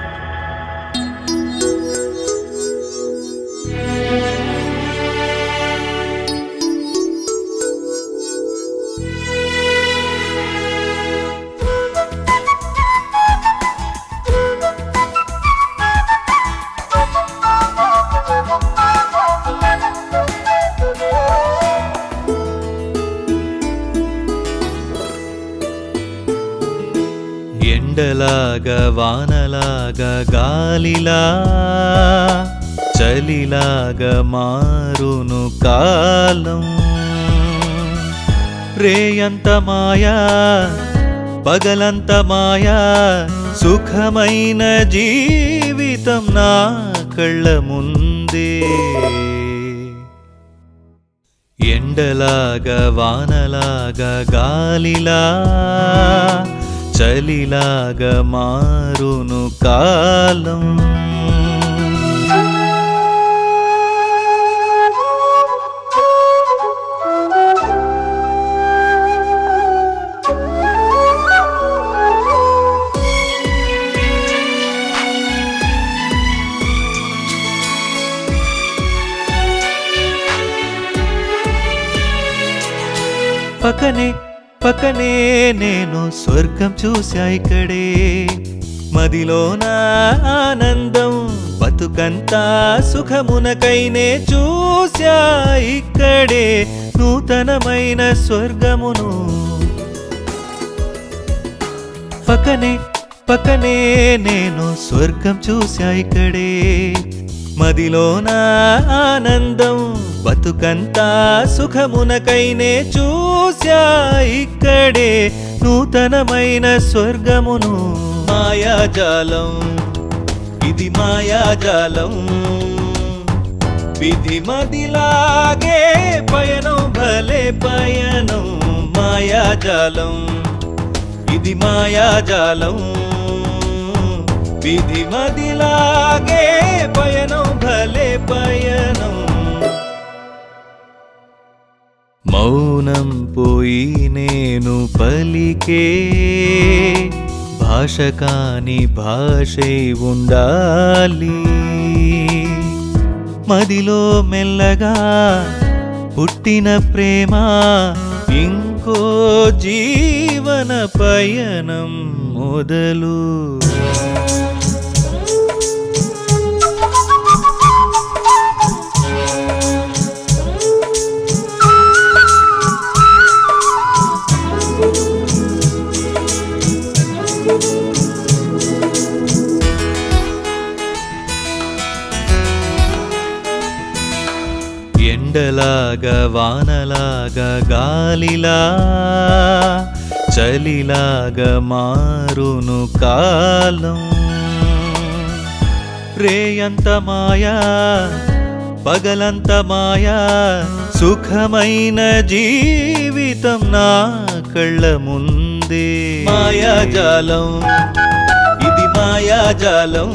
ఎండలాగా వానలాగా గాలిలా చలిలాగా మారును కాలం రేయంత మాయా పగలంత మాయా సుఖమైన జీవితం నా కళ్ళ ముందే ఎండలాగా వానలాగా గాలిలా చలిలాగా మారును కాలం పక్కనే పక్కనే నేను స్వర్గం చూసా ఇక్కడే మదిలోన ఆనందం బతుకంతా సుఖమునకైనే చూసా ఇక్కడే నూతనమైన స్వర్గమును పక్కనే పక్కనే నేను స్వర్గం చూసా ఇక్కడే మదిలోన ఆనందం బతుకంతా సుఖమునకైనే చూసా ఇక్కడే నూతనమైన స్వర్గమును మాయాజాలం ఇది మాయాజాలం విధి మదిలాగే పయనం భలే పయనం మాయాజాలం ఇది మాయాజాలం విధి మదిలాగే పయనం భలే పయనం మౌనం పోయి నేను పలికే భాష కాని భాషై ఉండాలి మదిలో మెల్లగా పుట్టిన ప్రేమ ఇంకో జీవన పయనం మొదలు ఎండలాగా వానలాగా గాలిలా చలిలాగా మారును కాలం రేయంత మాయా పగలంత మాయా సుఖమైన జీవితం నా కళ్ళ ముందే మాయాజాలం ఇది మాయాజాలం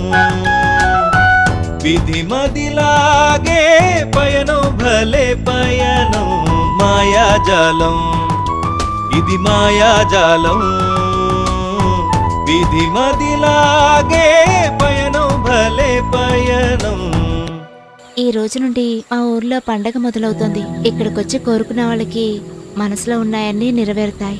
విధి మదిలాగే పయనం భలే పయనం మాయాజాలం ఇది మాయాజాలం విధి మదిలాగే పయనం భలే పయనం ఈ రోజు నుండి మా ఊర్లో పండగ మొదలవుతోంది ఇక్కడికొచ్చి కోరుకున్న వాళ్ళకి మనసులో ఉన్నాయన్నీ నెరవేరుతాయి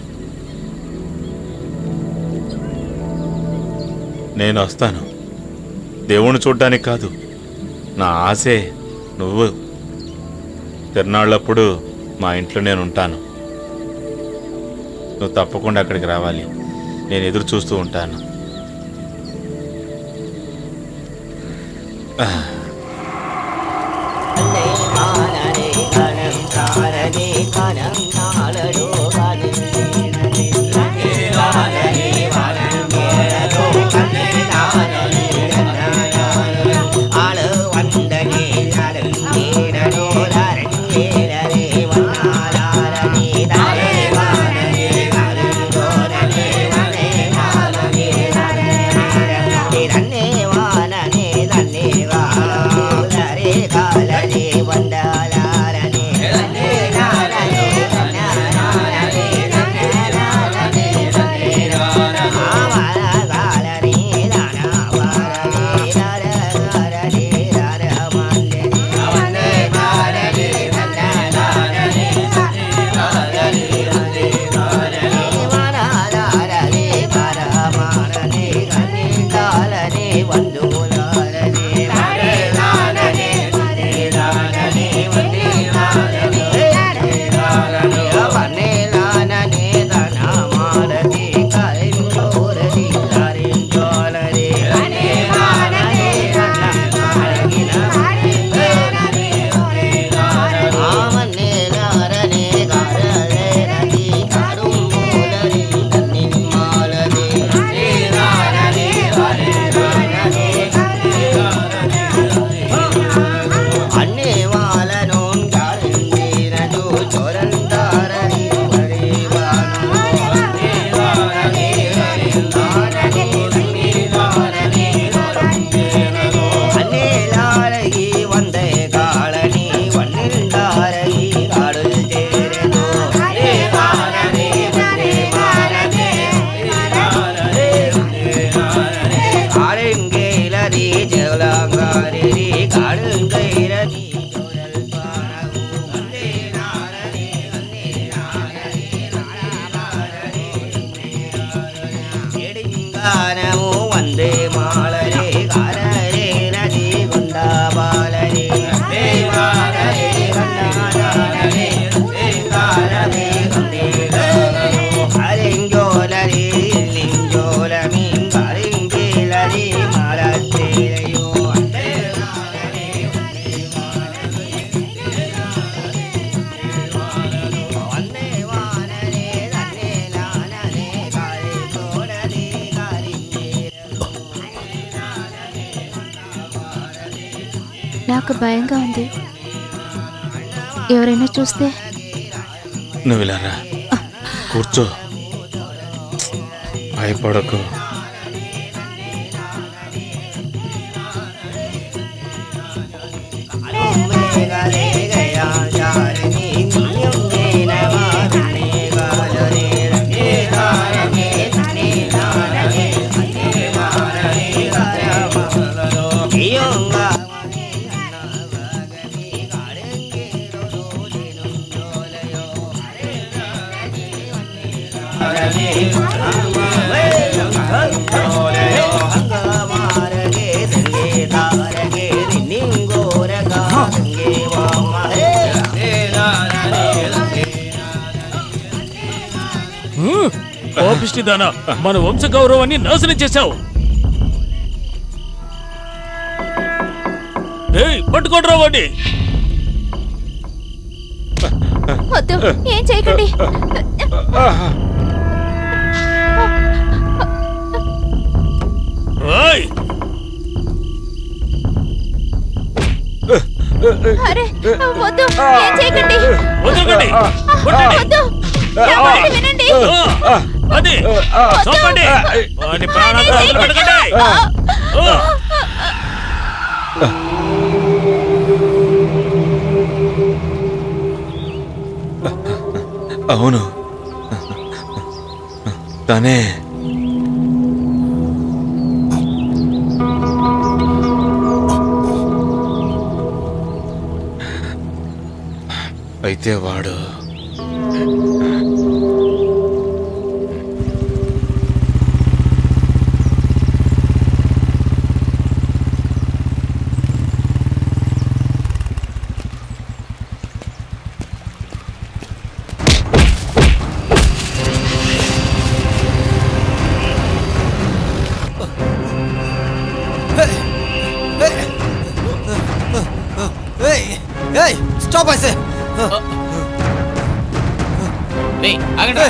నేను వస్తాను దేవుణ్ణి చూడ్డానికి కాదు నా ఆశే నువ్వు తిరునాళ్ళప్పుడు మా ఇంట్లో నేను ఉంటాను నువ్వు తప్పకుండా అక్కడికి రావాలి నేను ఎదురు చూస్తూ ఉంటాను గానము వందే మాళరే గానరే నది గుండా బాలరే వందే మాళరే గండారే వందే గానరే వందే గానము హరింజోలరే లింజోలమి హరింజేలరే మాలస్తేరయో వందే గానరే వందే వానరే నన్నే నాననే గారి తోడరే గారింజేరయో నాకు భయంగా ఉంది ఎవరైనా చూస్తే నువ్వు ఇలా రా కూర్చో భయపడకు కోపిష్టిదానా మన వంశ గౌరవాన్ని నాశనం చేశావు ఏయ్ పట్టుకోడ్రా వాడిని వద్దు ఏం చేయకండి ఓయ్ అరే వద్దు ఏం చేయకండి వదలకండి కొట్టండి. వద్దు నా మాట వినండి ఆ, అది చంపండి వాడి ప్రాణాలు వదిలిపెట్టకండి. ఆ. అవును తనే అయితే వాడు ఆగండి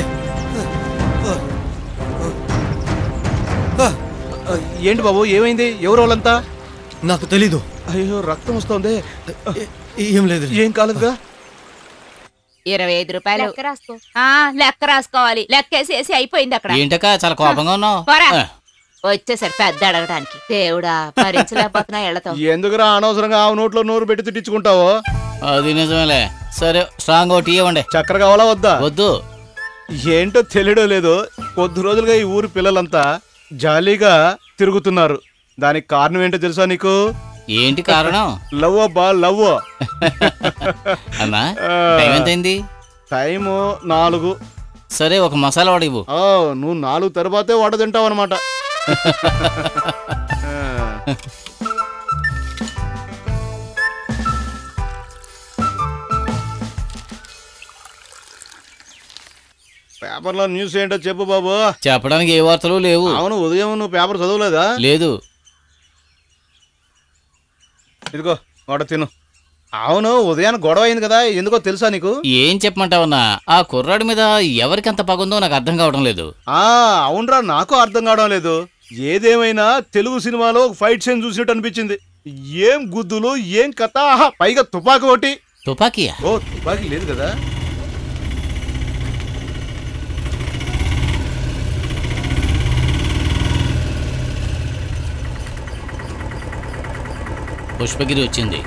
ఏంటి బాబు ఏమైంది ఎవరు వాళ్ళంతా నాకు తెలీదు అయ్యో రక్తం వస్తుంది ఏం లేదు ఏం కాలేదుగా ఇరవై ఐదు రూపాయలు ఆ, లెక్క రాసుకోవాలి లెక్కేసేసి అయిపోయింది అక్కడ ఏంటక్క చాలా కోపంగా ఉన్నావు పోరా. ఆ, వచ్చేసరి పెద్ద అడగడానికి దేవుడా భరించలేకపోతున్నా ఎళ్ళతో ఎందుకురా అనవసరంగా ఆ నోట్లో నోరు పెట్టి తిట్టించుకుంటావో అది నిజమేలే సరే స్ట్రాంగ్ ఒకటి ఇవ్వండి చక్కెర కావాలా వద్దా వద్దు ఏంటో తెలియడం లేదు కొద్ది రోజులుగా ఈ ఊరి పిల్లలంతా జాలీగా తిరుగుతున్నారు దానికి కారణం ఏంటో తెలుసా నీకు ఏంటి కారణం లవ్ అబ్బా లవ్ అన్నా ఆ. టైం ఎంతైంది టైము నాలుగు సరే ఒక మసాలా వాడు ఇవ్వు ఆ, నువ్వు నాలుగు తర్వాతే వాట తింటావు అనమాట పేపర్లో న్యూస్ ఏంటో చెప్పు బాబు చెప్పడానికి ఏ వార్తలు లేవు అవును ఉదయం నువ్వు పేపర్ చదవలేదా లేదు ఇదిగో వాట తిను అవును ఉదయాన్ని గొడవ అయింది కదా ఎందుకో తెలుసా నీకు ఏం చెప్పమంటావన్నా ఆ కుర్రాడి మీద ఎవరికి అంత పగుందో నాకు అర్థం కావడం లేదు ఆ అవునరా నాకు అర్థం కావడం లేదు ఏదేమైనా తెలుగు సినిమాలో ఒక ఫైట్ సీన్ చూసినట్టు అనిపించింది ఏం గుద్దులు ఏం కథ ఆహా, పైగా తుపాకీ ఒకటి తుపాకీయా ఓ తుపాకీ లేదు కదా పుష్పగిరి వచ్చింది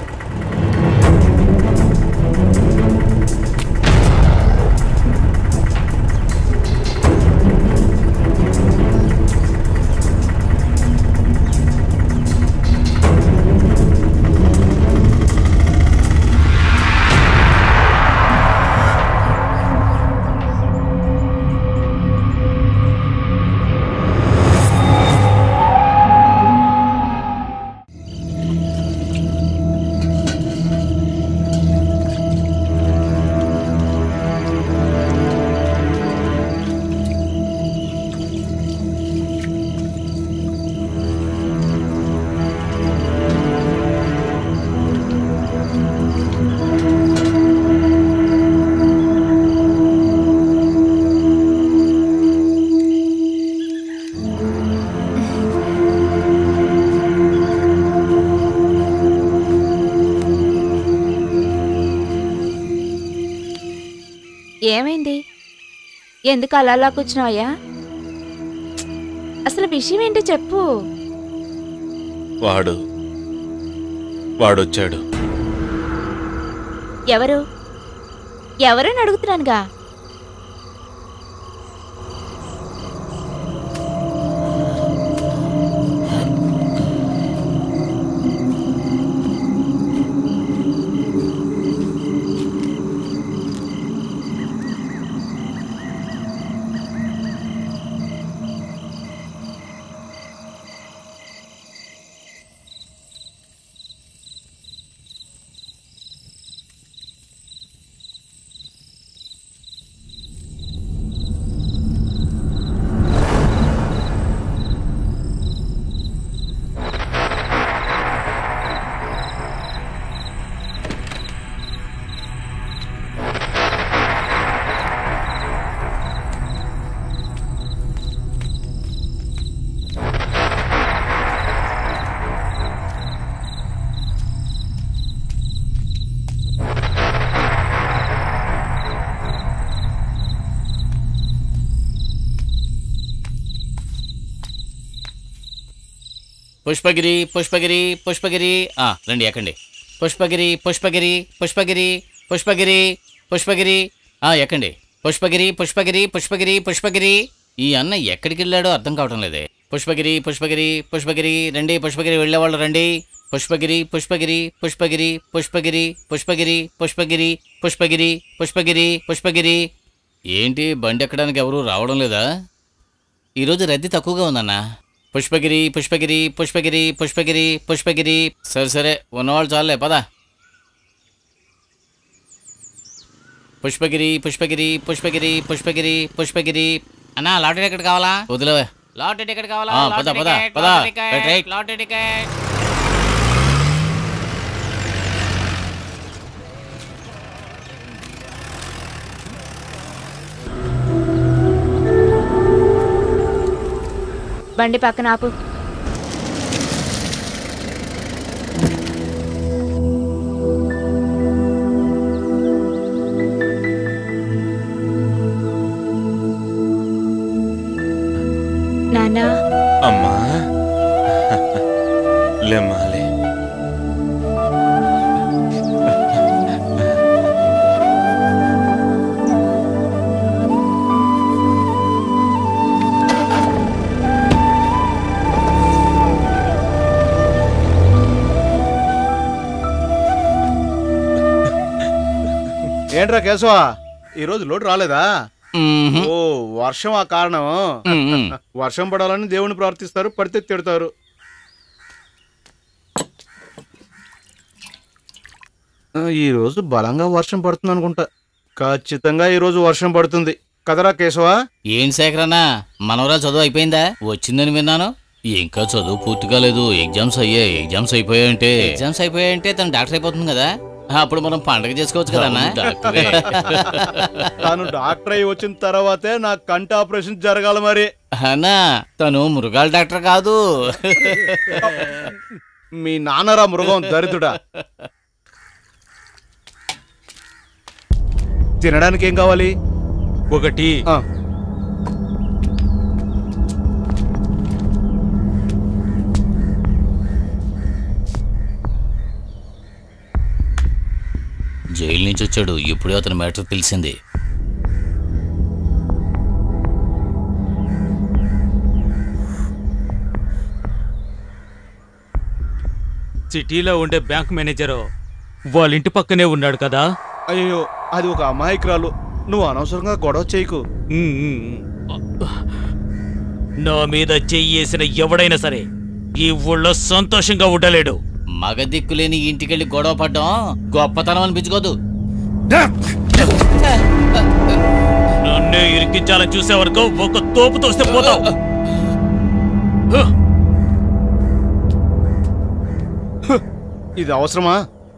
ఏమైంది ఎందుకు అలా అలా కూర్చున్నావయ్యా అసలు విషయం ఏంటో చెప్పు వాడు వాడొచ్చాడు ఎవరు ఎవరని అడుగుతున్నానుగా పుష్పగిరి పుష్పగిరి పుష్పగిరి ఆ రండి ఎక్కండి పుష్పగిరి పుష్పగిరి పుష్పగిరి పుష్పగిరి పుష్పగిరి ఆ ఎక్కండి పుష్పగిరి పుష్పగిరి పుష్పగిరి పుష్పగిరి ఈ అన్న ఎక్కడికి వెళ్ళాడో అర్థం కావటం లేదే పుష్పగిరి పుష్పగిరి పుష్పగిరి రండి పుష్పగిరి వెళ్ళేవాళ్ళు రండి పుష్పగిరి పుష్పగిరి పుష్పగిరి పుష్పగిరి పుష్పగిరి పుష్పగిరి పుష్పగిరి పుష్పగిరి పుష్పగిరి ఏంటి బండి ఎక్కడానికి ఎవరు రావడం లేదా ఈరోజు రద్దీ తక్కువగా ఉందన్నా పుష్పగిరి పుష్పగిరి పుష్పగిరి పుష్పగిరి పుష్పగిరి సరే సరే ఉన్నవాళ్ళు చాలే పదా పుష్పగిరి పుష్పగిరి పుష్పగిరి పుష్పగిరి పుష్పగిరి అన్నా లాటరీ టికెట్ కావాలా వదిలేవే లాటరీ టికెట్ కావాలా ఆ, పద, లాటరీ పద, టికెట్, పద. Lottery ticket, right, right. Lottery ticket బండి పక్కన ఆపు నానా అమ్మా లేమ్మాలి ఏంట్రా కేశవా ఈరోజు లోటు రాలేదా మ్మ్హ్. ఓ వర్షం ఆ కారణం మ్మ్. వర్షం పడాలని దేవుని ప్రార్థిస్తారు పడితే తిడతారు ఆ, ఈ రోజు బలంగా వర్షం పడుతుంది అనుకుంటా ఖచ్చితంగా ఈ రోజు వర్షం పడుతుంది కదరా కేశవా ఏం శేఖరన్నా మనవరా చదువు అయిపోయిందా వచ్చిందని విన్నాను ఇంకా చదువు పూర్తి కాలేదు ఎగ్జామ్స్ అయ్యాయి ఎగ్జామ్స్ అయిపోయాయంటే ఎగ్జామ్స్ అయిపోయాయంటే తను డాక్టర్ అయిపోతుంది కదా అప్పుడు మనం పండగ చేసుకోవచ్చు కదన్నా తాను డాక్టర్ అయి వచ్చిన తర్వాతే నా కంటి ఆపరేషన్ జరగాలి మరి అన్నా తను మృగాల డాక్టర్ కాదు మీ నాన్నరా మృగం దరిద్రుడా తినడానికి ఏం కావాలి ఒకటి ఆ, జైలు నుంచి వచ్చాడు ఇప్పుడే అతని మ్యాటర్ తెలిసింది సిటీలో ఉండే బ్యాంక్ మేనేజరు వాళ్ళ ఇంటి పక్కనే ఉన్నాడు కదా అయ్యో అది ఒక అమాయకురాలు నువ్వు అనవసరంగా గొడవ చేయకు ఉమ్, ఉమ్, ఉమ్. నా మీద చెయ్యేసిన ఎవడైనా సరే ఈ ఊళ్ళో సంతోషంగా ఉండలేడు మగ దిక్కులేని ఇంటికెళ్ళి గొడవ పడ్డం గొప్పతనం అనిపించుకోదు నన్నే ఇరికించాలని చూసే వరకు ఒక తోపు తోస్తే పోతావు హ! ఇది అవసరమా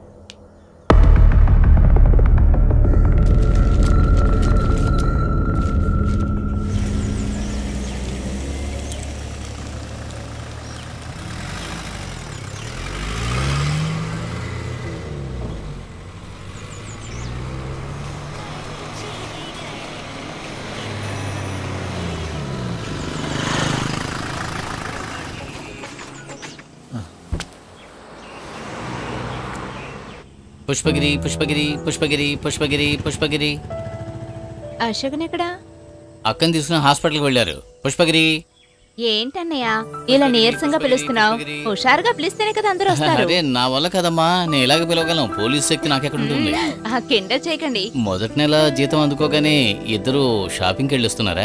పుష్పగిరి పుష్పగిరి పుష్పగిరి పుష్పగిరి పుష్పగిరి అశోకన్ ఎక్కడా అక్కని తీసుకుని హాస్పిటల్కి వెళ్ళారు పుష్పగిరి ఏంటన్నయ్య ఇలా నీరసంగా పిలుస్తున్నావు హుషారుగా పిలిస్తేనే కదా అందరూ వస్తారు అరే నా వల్ల కదమ్మా నేను ఇలాగ పిలవగలను పోలీస్ శక్తి నాకెక్కడ ఉంటుంది ఆ కింద చేయకండి మొదటి నెల జీతం అందుకోగానే ఇద్దరు షాపింగ్కి వెళ్ళొస్తున్నారా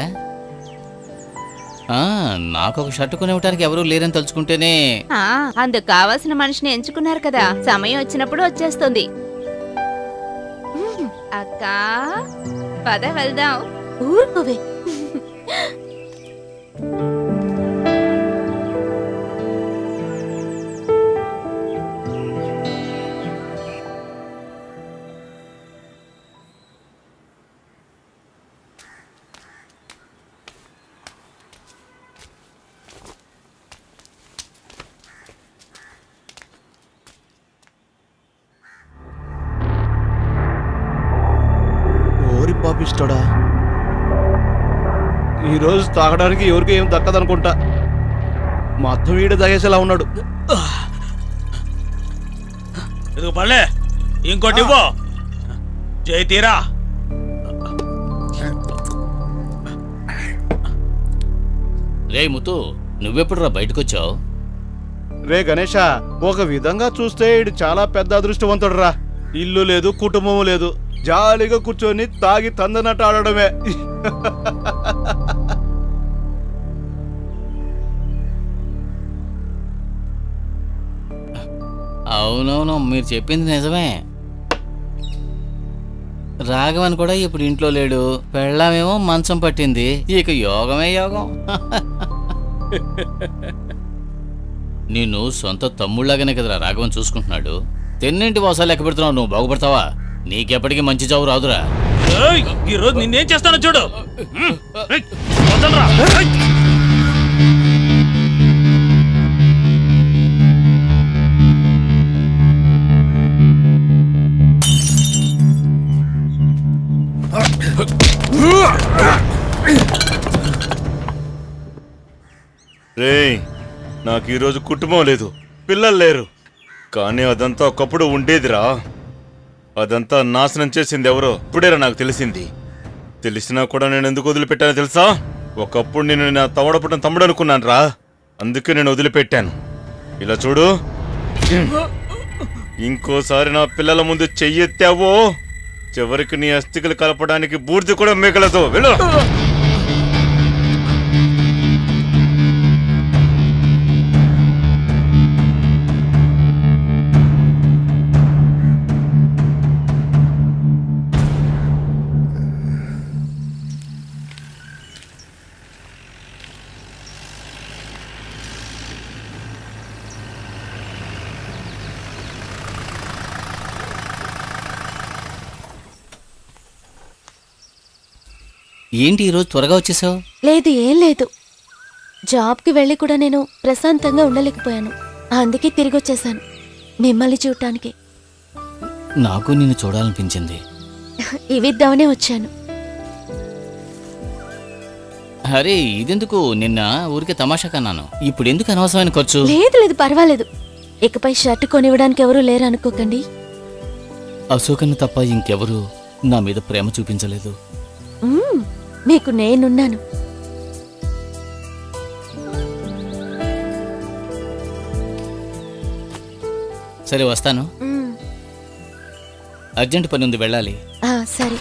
ఆ, నాకు ఒక షర్ట్ కొనివ్వటానికి ఎవరూ లేరని తలుచుకుంటేనే ఆ, అందుకు కావాల్సిన మనిషిని ఎంచుకున్నారు కదా సమయం వచ్చినప్పుడు వచ్చేస్తుంది ఉమ్, అక్క పద వెళ్దాం ఊరుకోవే ఓరి పాపిస్తాడా ఈరోజు తాగడానికి ఎవరికి ఏం దక్కదనుకుంటా మొత్తం వీడ తాగేసేలా ఉన్నాడు ఇదిగో పళ్ళే ఇంకోటి ఇవ్వు జై తీరా రే ముత్తు నువ్వెప్పుడు రా బయటకు వచ్చావు రే గణేష ఒక విధంగా చూస్తే ఇడు చాలా పెద్ద అదృష్టవంతుడు రా ఇల్లు లేదు కుటుంబం లేదు జాలీగా కూర్చొని తాగి తందనట్టు ఆడడమే అవునవును మీరు చెప్పింది నిజమే రాఘవన్ కూడా ఇప్పుడు ఇంట్లో లేడు పెళ్ళామేమో మంచం పట్టింది ఇక యోగమే యోగం నిన్ను సొంత తమ్ముళ్ళగానే కదరా రాఘవన్ చూసుకుంటున్నాడు తెన్నింటి వాసాలు లెక్క పెడుతున్నావు నువ్వు బాగుపడతావా నీకెప్పటికీ మంచి చావు రాదురా ఏయ్, ఈ రోజు నిన్నేం చేస్తానో చూడు హ్మ్. ఏయ్, వదలరా. ఏయ్. రేయ్ నాకు ఈరోజు కుటుంబం లేదు పిల్లలు లేరు కానీ అదంతా ఒకప్పుడు ఉండేదిరా అదంతా నాశనం చేసింది ఎవరో ఇప్పుడేరా నాకు తెలిసింది తెలిసినా కూడా నేను ఎందుకు వదిలిపెట్టానో తెలుసా ఒకప్పుడు నేను నా తవడపుట్టిన తమ్ముడు అనుకున్నాను రా అందుకే నేను వదిలిపెట్టాను ఇలా చూడు ఇంకోసారి నా పిల్లల ముందు చెయ్యెత్తావో చివరికి నీ అస్థికలు కలపడానికి బూర్ది కూడా మిగలదు వెళ్ళు ఏంటి ఈరోజు త్వరగా వచ్చేసావు లేదు ఏం లేదు జాబ్కి వెళ్ళి కూడా నేను ప్రశాంతంగా ఉండలేకపోయాను అందుకే తిరిగి వచ్చేసాను మిమ్మల్ని చూడటానికి నాకు నిన్ను చూడాలనిపించింది ఇవిద్దామనే వచ్చాను అరే ఇదెందుకు నిన్న ఊరికే తమాషా కన్నాను ఇప్పుడు ఎందుకు అనవసరమైన ఖర్చు లేదు లేదు పర్వాలేదు ఇకపై షర్ట్ కొనివ్వడానికి ఎవరూ లేరు అనుకోకండి అశోకన్ను తప్ప ఇంకెవరు నా మీద ప్రేమ చూపించలేదు మ్మ్, మీకు నేనున్నాను సరే వస్తాను మ్మ్, అర్జెంట్ పని ఉంది వెళ్ళాలి ఆ, సరే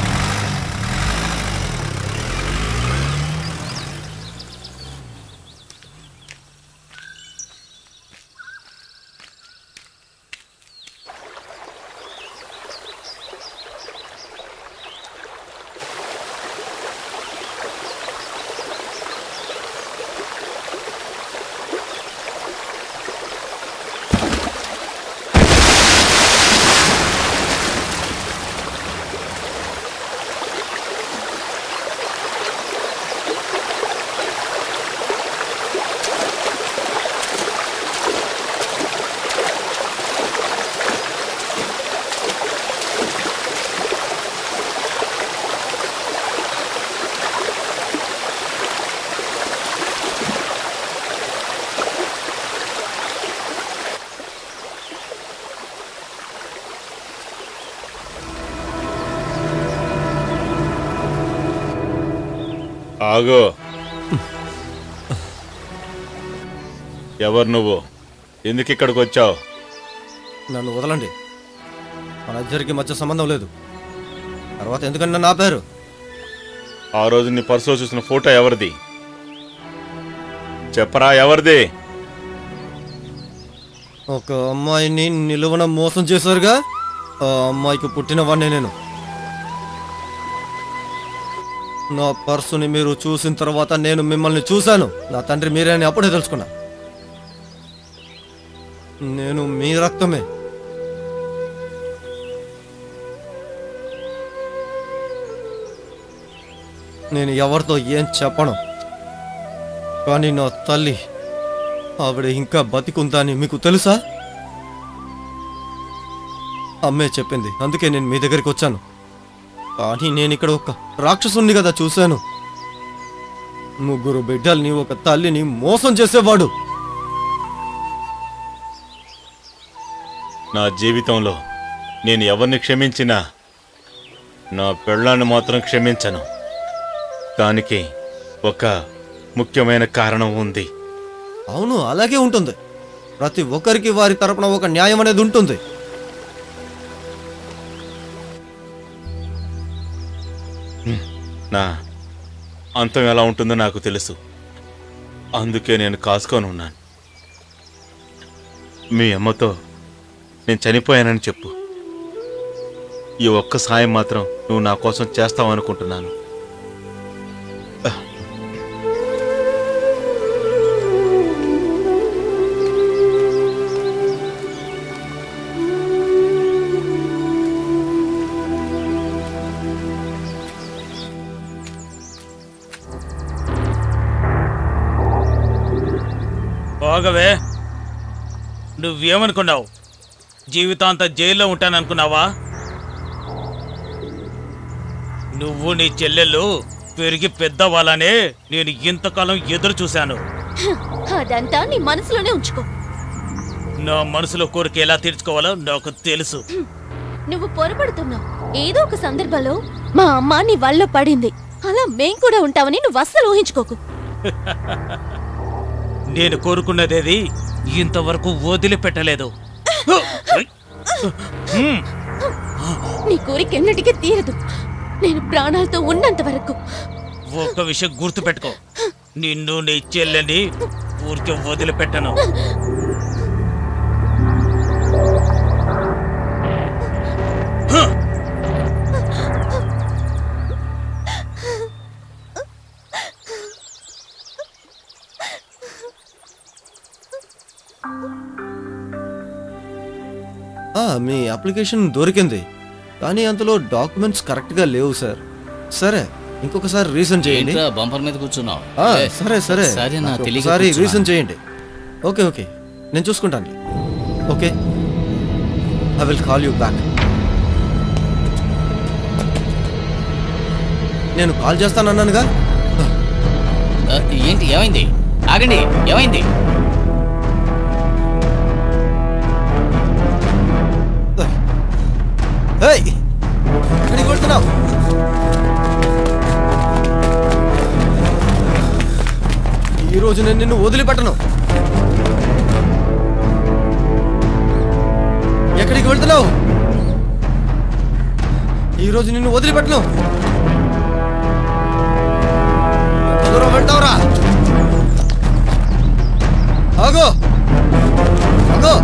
ఆగు ఎవరు నువ్వు ఎందుకు ఇక్కడికి వచ్చావు నన్ను వదలండి మన ఇద్దరికి మధ్య సంబంధం లేదు తర్వాత ఎందుకంటే నన్ను ఆపారు ఆ రోజు నీ పర్సులో చూసిన ఫోటో ఎవరిది చెప్పరా ఎవరిది ఒక అమ్మాయిని నిలువన మోసం చేశారుగా ఆ అమ్మాయికి పుట్టినవాడిని నేను నా పర్సుని మీరు చూసిన తర్వాత నేను మిమ్మల్ని చూశాను నా తండ్రి మీరే అని అప్పుడే తెలుసుకున్నా నేను మీ రక్తమే నేను ఎవరితో ఏం చెప్పను కానీ నా తల్లి ఆవిడ ఇంకా బతికుందా అని మీకు తెలుసా అమ్మే చెప్పింది అందుకే నేను మీ దగ్గరికి వచ్చాను కానీ నేను ఇక్కడ ఒక రాక్షసుని కదా చూశాను ముగ్గురు బిడ్డల్ని ఒక తల్లిని మోసం చేసేవాడు నా జీవితంలో నేను ఎవరిని క్షమించినా నా పెళ్ళాన్ని మాత్రం క్షమించను దానికి ఒక ముఖ్యమైన కారణం ఉంది అవును అలాగే ఉంటుంది ప్రతి ఒక్కరికి వారి తరపున ఒక న్యాయం అనేది ఉంటుంది నా అంతం ఎలా ఉంటుందో నాకు తెలుసు అందుకే నేను కాసుకొని ఉన్నాను మీ అమ్మతో నేను చనిపోయానని చెప్పు ఈ ఒక్క సాయం మాత్రం నువ్వు నా కోసం చేస్తావనుకుంటున్నాను పోగవే నువ్వేమనుకున్నావు జీవితాంత జైల్లో ఉంటాననుకున్నావా నువ్వు నీ చెల్లెళ్ళు పెరిగి పెద్దవాళ్ళనే నేను ఇంతకాలం ఎదురు చూశాను అదంతా నీ మనసులోనే ఉంచుకో నా మనసులో కోరిక ఎలా తీర్చుకోవాలో నాకు తెలుసు నువ్వు పొరపడుతున్నావు ఏదో ఒక సందర్భంలో మా అమ్మ నీ వల్ల పడింది అలా మేం కూడా ఉంటామని నువ్వు అస్సలు ఊహించుకోకు నేను కోరుకున్నదేది ఇంతవరకు వదిలిపెట్టలేదు హ్మ్. నీ కోరిక ఎన్నటికీ తీరదు నేను ప్రాణాలతో ఉన్నంత వరకు ఒక్క విషయం గుర్తుపెట్టుకో నిన్ను నీ చెల్లెని ఊరికే వదిలిపెట్టను ఆ, మీ అప్లికేషన్ దొరికింది కానీ అందులో డాక్యుమెంట్స్ కరెక్ట్గా లేవు సార్ సరే ఇంకొకసారి రీసెంట్ చేయండి ఏంట్రా బంపర్ మీద కూర్చున్నావు ఆ, ఏ, సరే సరే సరే నా నాకు తెలియక ఒకసారి కూర్చున్నాను. రీసెంట్ చేయండి ఓకే ఓకే నేను చూసుకుంటాను okay I will call you back నేను కాల్ చేస్తానన్నానుగా ఆ, ఏంటి ఏమైంది ఆగండి ఏమైంది ఏయ్ ఎక్కడికి వెళ్తున్నావు ఈరోజు నేను నిన్ను వదిలిపెట్టను ఎక్కడికి వెళ్తున్నావు ఈరోజు నిన్ను వదిలిపెట్టను ఎంత దూరం వెళ్తావురా ఆగో ఆగో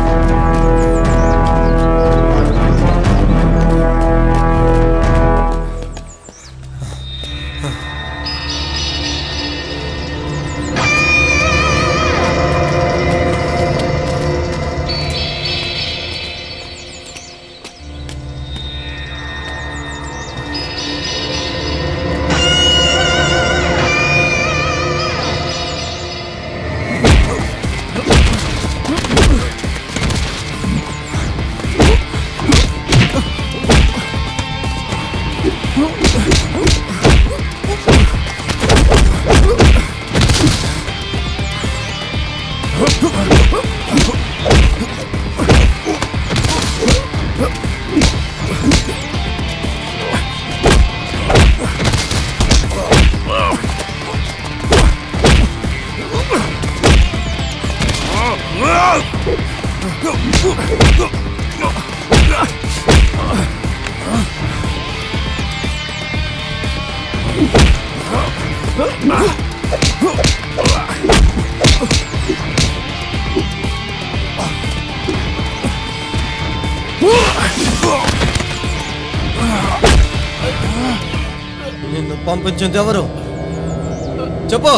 నిన్ను పంపించింది ఎవరు చెప్పు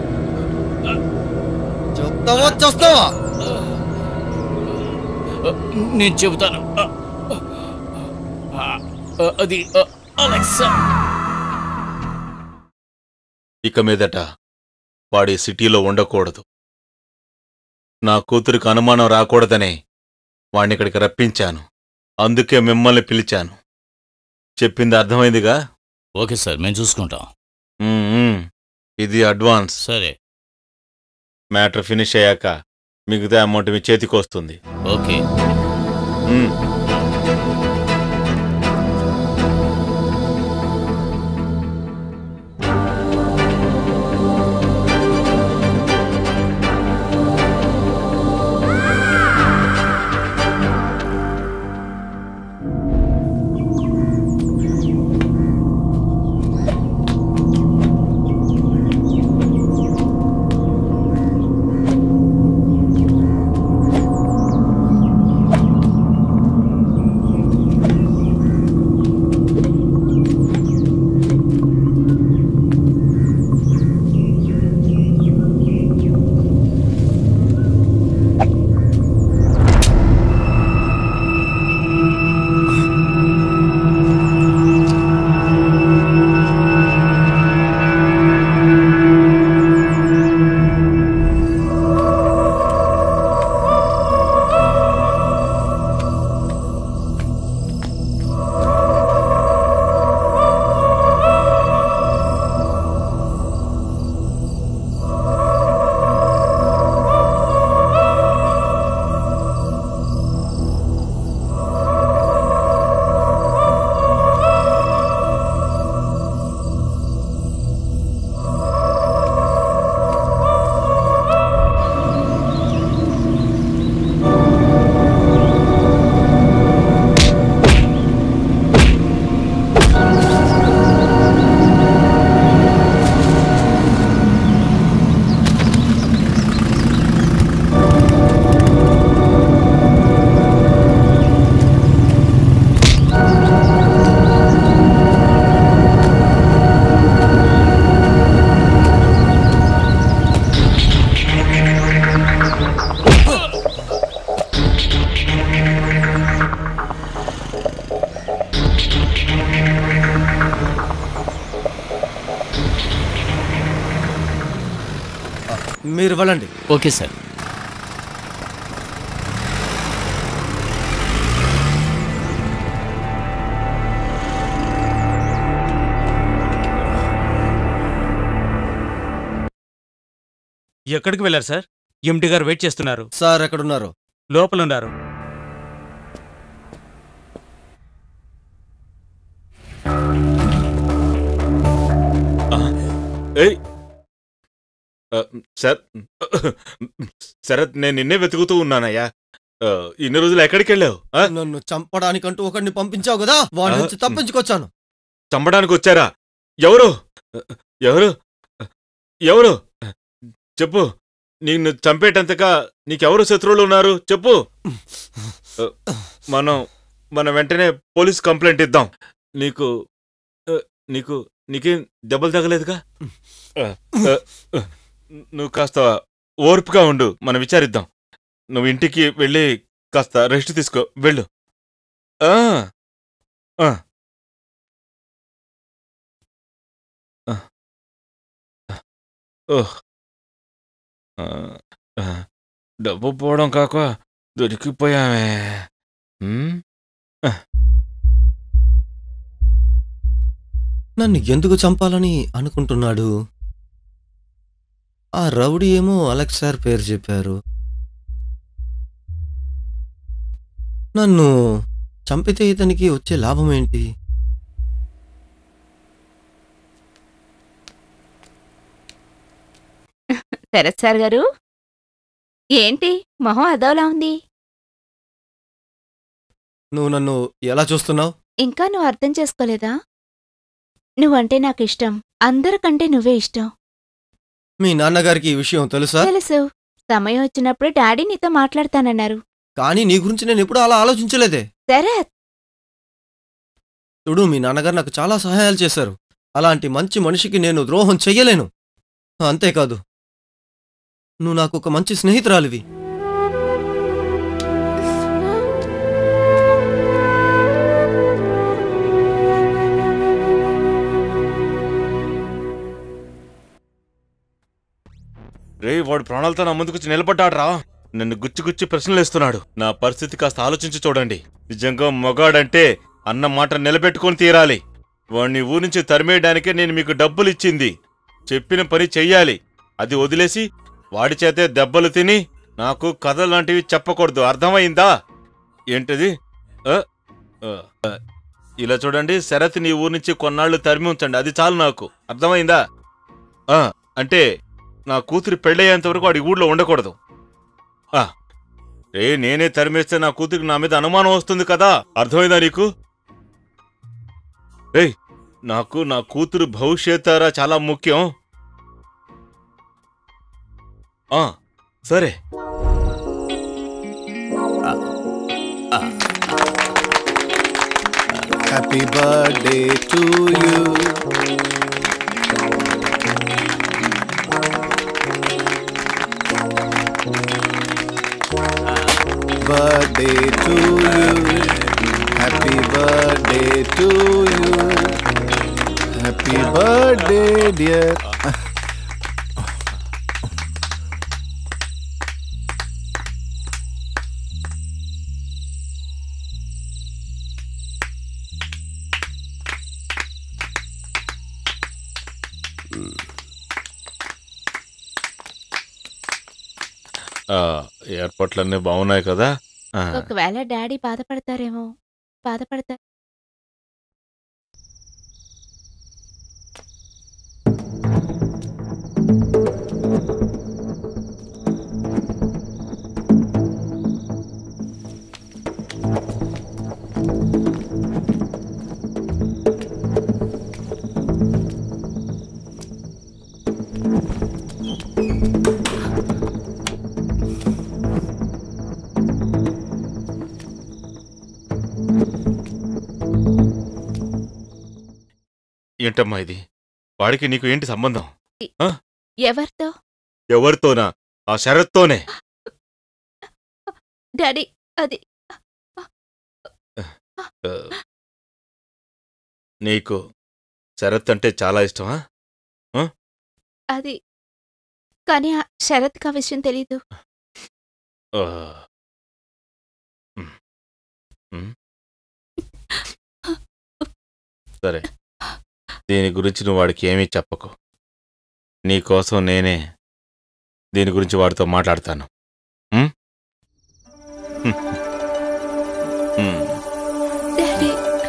చెప్తావా చేస్తావా ఆ, నేను చెబుతాను ఆ, ఆ, ఆ, అది ఆ, అలెక్సా ఇక మీదట వాడి సిటీలో ఉండకూడదు నా కూతురికి అనుమానం రాకూడదనే వాడిని ఇక్కడికి రప్పించాను అందుకే మిమ్మల్ని పిలిచాను చెప్పింది అర్థమైందిగా ఓకే సార్ మేము చూసుకుంటాం ఉమ్, ఉమ్. ఇది అడ్వాన్స్ సరే మ్యాటర్ ఫినిష్ అయ్యాక మిగతా అమౌంట్ మీ చేతికి వస్తుంది ఓకే ఉమ్. మీరు వెళ్ళండి ఓకే సార్ ఎక్కడికి వెళ్ళారు సార్ ఎండి గారు వెయిట్ చేస్తున్నారు సార్ ఎక్కడున్నారు లోపల ఉన్నారు ఏయ్ ఆ, సార్ శరత్ నేను నిన్నే వెతుకుతూ ఉన్నానయ్యా ఆ, ఇన్ని రోజులు ఎక్కడికి వెళ్ళావు ఆ? నన్ను చంపడానికంటూ ఒకరిని పంపించావు కదా వాడి నుంచి ఆ, తప్పించుకొచ్చాను చంపడానికి వచ్చారా ఎవరు ఎవరు ఎవరు చెప్పు నిన్ను చంపేటంతగా నీకెవరు శత్రువులు ఉన్నారు చెప్పు ఆ, మనం మనం వెంటనే పోలీస్ కంప్లైంట్ ఇద్దాం నీకు ఆ, నీకు నీకేం దెబ్బలు తగలేదుగా ఆ, ఆ, ఆ, నువ్వు కాస్త ఓర్పుగా ఉండు మనం విచారిద్దాం నువ్వు ఇంటికి వెళ్ళి కాస్త రెస్ట్ తీసుకో వెళ్ళు ఆ, ఆ. ఓహ్ ఆ, ఆ, డబ్బు పోవడం కాక దొరికిపోయామే ఉమ్, నన్ను ఎందుకు చంపాలని అనుకుంటున్నాడు ఆ రౌడీ ఏమో అలెక్స్ సార్ పేరు చెప్పారు నన్ను చంపితే ఇతనికి వచ్చే లాభం ఏంటి శరత్ సార్ గారు ఏంటి మొహం అదోలా ఉంది నువ్వు నన్ను ఎలా చూస్తున్నావు ఇంకా నువ్వు అర్థం చేసుకోలేదా నువ్వంటే నాకు ఇష్టం అందరికంటే నువ్వే ఇష్టం మీ నాన్నగారికి ఈ విషయం తెలుసా తెలుసు సమయం వచ్చినప్పుడు డాడీ నీతో మాట్లాడతానన్నారు కానీ నీ గురించి నేను ఎప్పుడూ అలా ఆలోచించలేదే శరత్ చూడు మీ నాన్నగారు నాకు చాలా సహాయాలు చేశారు అలాంటి మంచి మనిషికి నేను ద్రోహం చెయ్యలేను అంతేకాదు నువ్వు నాకు ఒక మంచి స్నేహితురాలివి రే వాడు ప్రాణాలతో నా ముందుకొచ్చి నిలబడ్డాడ్రా నన్ను గుచ్చి గుచ్చి ప్రశ్నలు వేస్తున్నాడు నా పరిస్థితి కాస్త ఆలోచించి చూడండి నిజంగా మొగాడంటే అన్న మాట నిలబెట్టుకొని తీరాలి వాడిని ఊరి నుంచి తరిమేయడానికే నేను మీకు డబ్బులు ఇచ్చింది చెప్పిన పని చెయ్యాలి అది వదిలేసి వాడి చేతే దెబ్బలు తిని నాకు కథలు లాంటివి చెప్పకూడదు అర్థమైందా ఏంటిది ఆ? ఆ, ఆ. ఇలా చూడండి శరత్ నీ ఊరి నుంచి కొన్నాళ్ళు తరిమి ఉంచండి అది చాలు నాకు అర్థమైందా ఆ, అంటే నా కూతురి పెళ్ళయ్యేంత వరకు వాడి ఊళ్ళో ఉండకూడదు ఆ, రే నేనే తరిమేస్తే నా కూతురికి నా మీద అనుమానం వస్తుంది కదా అర్థమైందా నీకు రే నాకు నా కూతురు భవిష్యత్తారా చాలా ముఖ్యం ఆ, సరే Happy birthday to you. Birthday to you. Happy birthday to you. Happy birthday, dear. ఆ, ఏర్పాట్లన్నీ బాగున్నాయి కదా ఆ, ఒకవేళ డాడీ బాధపడతారేమో బాధపడతా ఏంటమ్మా ఇది వాడికి నీకు ఏంటి సంబంధం ఎవరితో ఎవరితోనా ఆ శరత్తోనే డాడీ అది ఆ, నీకు శరత్ అంటే చాలా ఇష్టమా అది కానీ ఆ శరత్కి ఆ విషయం తెలీదు ఆ. ఉమ్. ఉమ్. సరే దీని గురించి నువ్వు వాడికి ఏమీ చెప్పకు నీ కోసం నేనే దీని గురించి వాడితో మాట్లాడతాను ఉమ్? ఉమ్. ఉమ్. డాడీ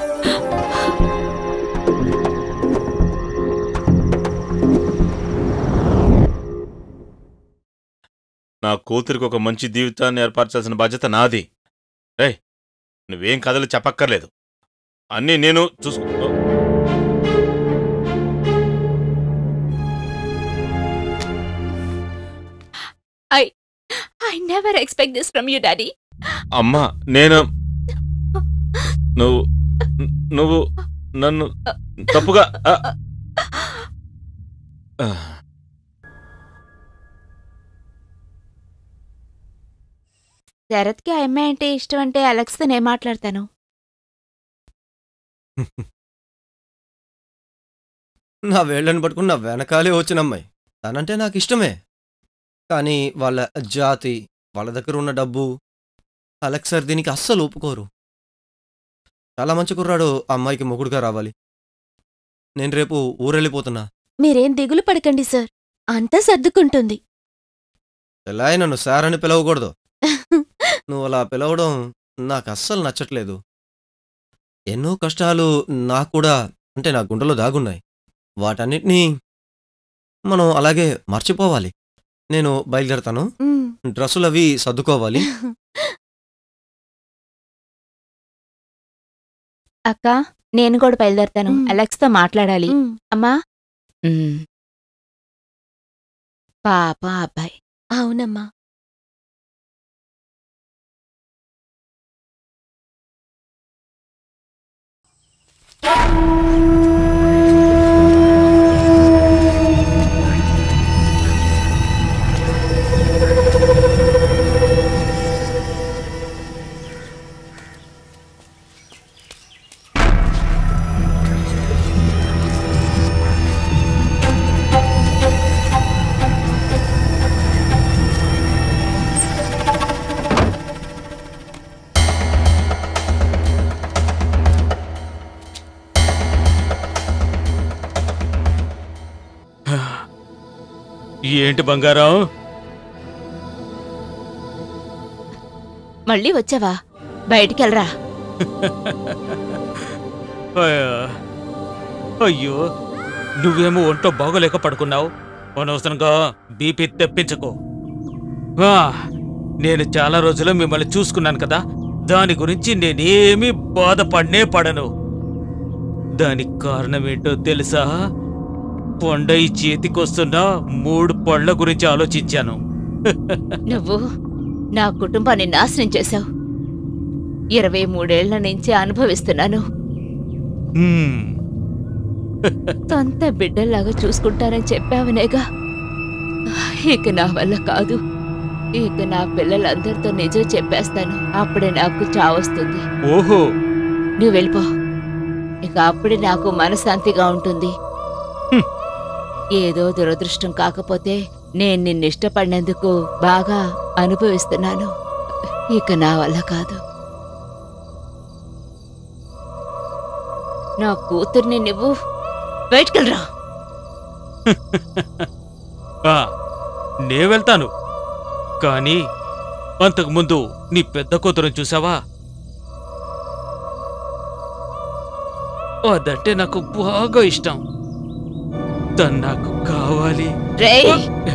నా కూతురికి ఒక మంచి జీవితాన్ని ఏర్పరచాల్సిన బాధ్యత నాది రే నువ్వేం కథలు చెప్పక్కర్లేదు అన్నీ నేను చూసుకో I never expect this from you daddy అమ్మా నేను నువ్వు నువ్వు నన్ను తప్పుగా ఆ. ఆ. శరత్కి ఆ అమ్మాయి అంటే ఇష్టం అంటే అలెక్స్తో నేను మాట్లాడతాను నా వేళ్ళని పట్టుకుని నా వెనకాలే వచ్చిన అమ్మాయి తనంటే నాకు ఇష్టమే కానీ వాళ్ళ జాతి వాళ్ళ దగ్గర ఉన్న డబ్బు అలెక్స్ సార్ దీనికి అస్సలు ఒప్పుకోరు చాలా మంచి కుర్రాడు ఆ అమ్మాయికి మొగుడుగా రావాలి నేను రేపు ఊరెళ్ళిపోతున్నా మీరేం దిగులు పడకండి సార్ అంతా సర్దుకుంటుంది ఎలా నన్ను సార్ అని పిలవకూడదు నువ్వు అలా పిలవడం నాకు అస్సలు నచ్చట్లేదు ఎన్నో కష్టాలు నాకు కూడా అంటే నా గుండెలో దాగున్నాయి వాటన్నిటినీ మనం అలాగే మర్చిపోవాలి నేను బయలుదేరతాను మ్. డ్రెస్సులు అవి సర్దుకోవాలి అక్క నేను కూడా బయలుదేరుతాను మ్. అలెక్స్తో మాట్లాడాలి మ్. అమ్మా మ్. పాప అబ్బాయి అవునమ్మా ఏంటి బంగారం మళ్ళీ వచ్చావా బయటికెళ్ళరా అయ్యో. అయ్యో నువ్వేమో ఒంట్లో బాగోలేక పడుకున్నావు అనవసరంగా బీపీ తెప్పించకు ఆ, నేను చాలా రోజులు మిమ్మల్ని చూసుకున్నాను కదా దాని గురించి నేనేమీ బాధపడనే పడను దానికి కారణం ఏంటో తెలుసా పొండ ఈ చేతికొస్తున్న మూడు పళ్ళ గురించి ఆలోచించాను నువ్వు నా కుటుంబాన్ని నాశనం చేశావు ఇరవై మూడేళ్ల నుంచి అనుభవిస్తున్నాను హ్మ్. సొంత బిడ్డల్లాగా చూసుకుంటానని చెప్పావనేగా ఇక నా వల్ల కాదు ఇక నా పిల్లలందరితో నిజం చెప్పేస్తాను అప్పుడే నాకు చావొస్తుంది ఓహో నువ్వు వెళ్ళిపో ఇక అప్పుడే నాకు మనశాంతిగా ఉంటుంది హ్మ్. ఏదో దురదృష్టం కాకపోతే నేను నిన్ను ఇష్టపడినందుకు బాగా అనుభవిస్తున్నాను ఇక నా వల్ల కాదు నా కూతుర్ని నువ్వు బయటకెళ్ళరా ఆ, నే వెళ్తాను కానీ అంతకుముందు నీ పెద్ద కూతురు చూసావా అదంటే నాకు బాగా ఇష్టం తను నాకు కావాలి రేయ్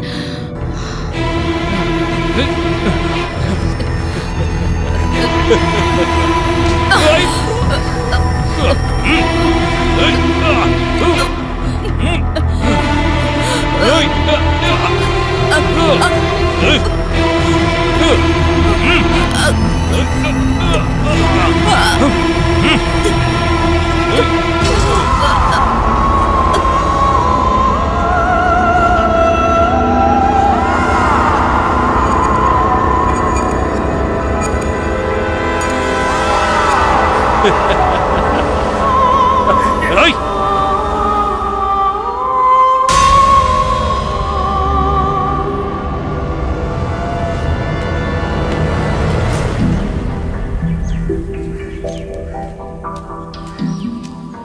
ఏయ్!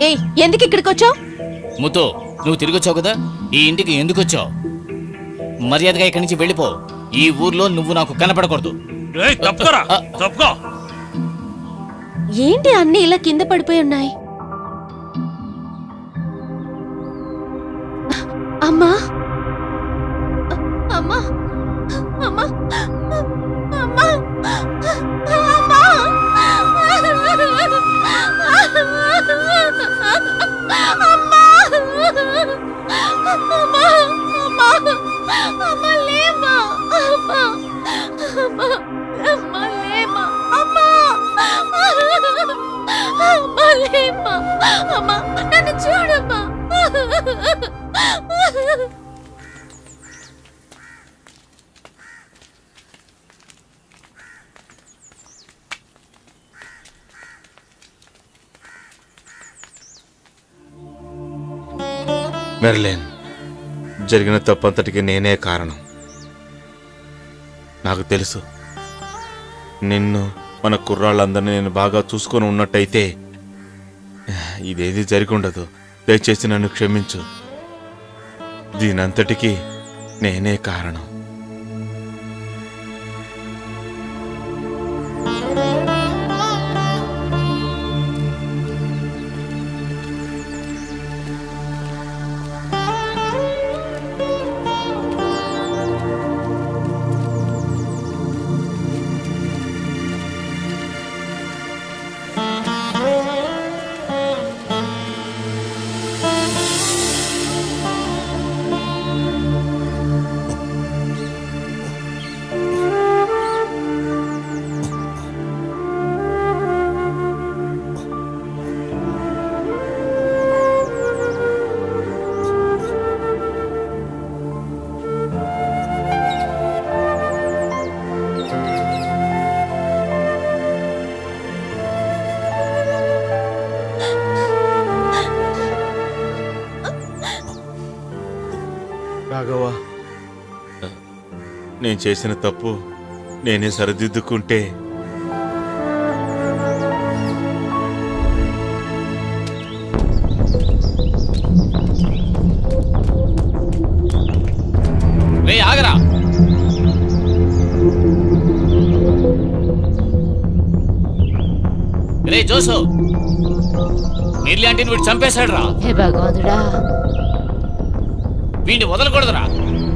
ఏయ్ ఎందుకు ఇక్కడికి వచ్చావు ముతో నువ్వు తిరిగి వచ్చావు కదా ఈ ఇంటికి ఎందుకు వచ్చావు మర్యాదగా ఇక్కడి నుంచి వెళ్ళిపో ఈ ఊర్లో నువ్వు నాకు కనపడకూడదు ఏయ్, తప్పుకోరా తప్పుకో ఏంటి అన్ని ఇలా కింద పడిపోయి ఉన్నాయి అమ్మా అమ్మా అమ్మా అమ్మా అమ్మా అమ్మా అమ్మా అమ్మా అమ్మా లేమా అమ్మా అమ్మా అమ్మా లేమా అమ్మా అమ్మా లేమా అమ్మా నన్ను చూడమ్మా మెర్లేన్ జరిగిన తప్పంతటికి నేనే కారణం నాకు తెలుసు నిన్ను మన కుర్రాళ్ళందరినీ నేను బాగా చూసుకొని ఉన్నట్టయితే ఇదేది జరిగి ఉండదు దయచేసి నన్ను క్షమించు దీనంతటికీ నేనే కారణం రాఘవ నేను చేసిన తప్పు నేనే సరిదిద్దుకుంటే రే ఆగరా రే జోసు నిర్లి అంటే వీడు చంపేశాడు రా హే భగవంతుడా వీడిని వదలకూడదురా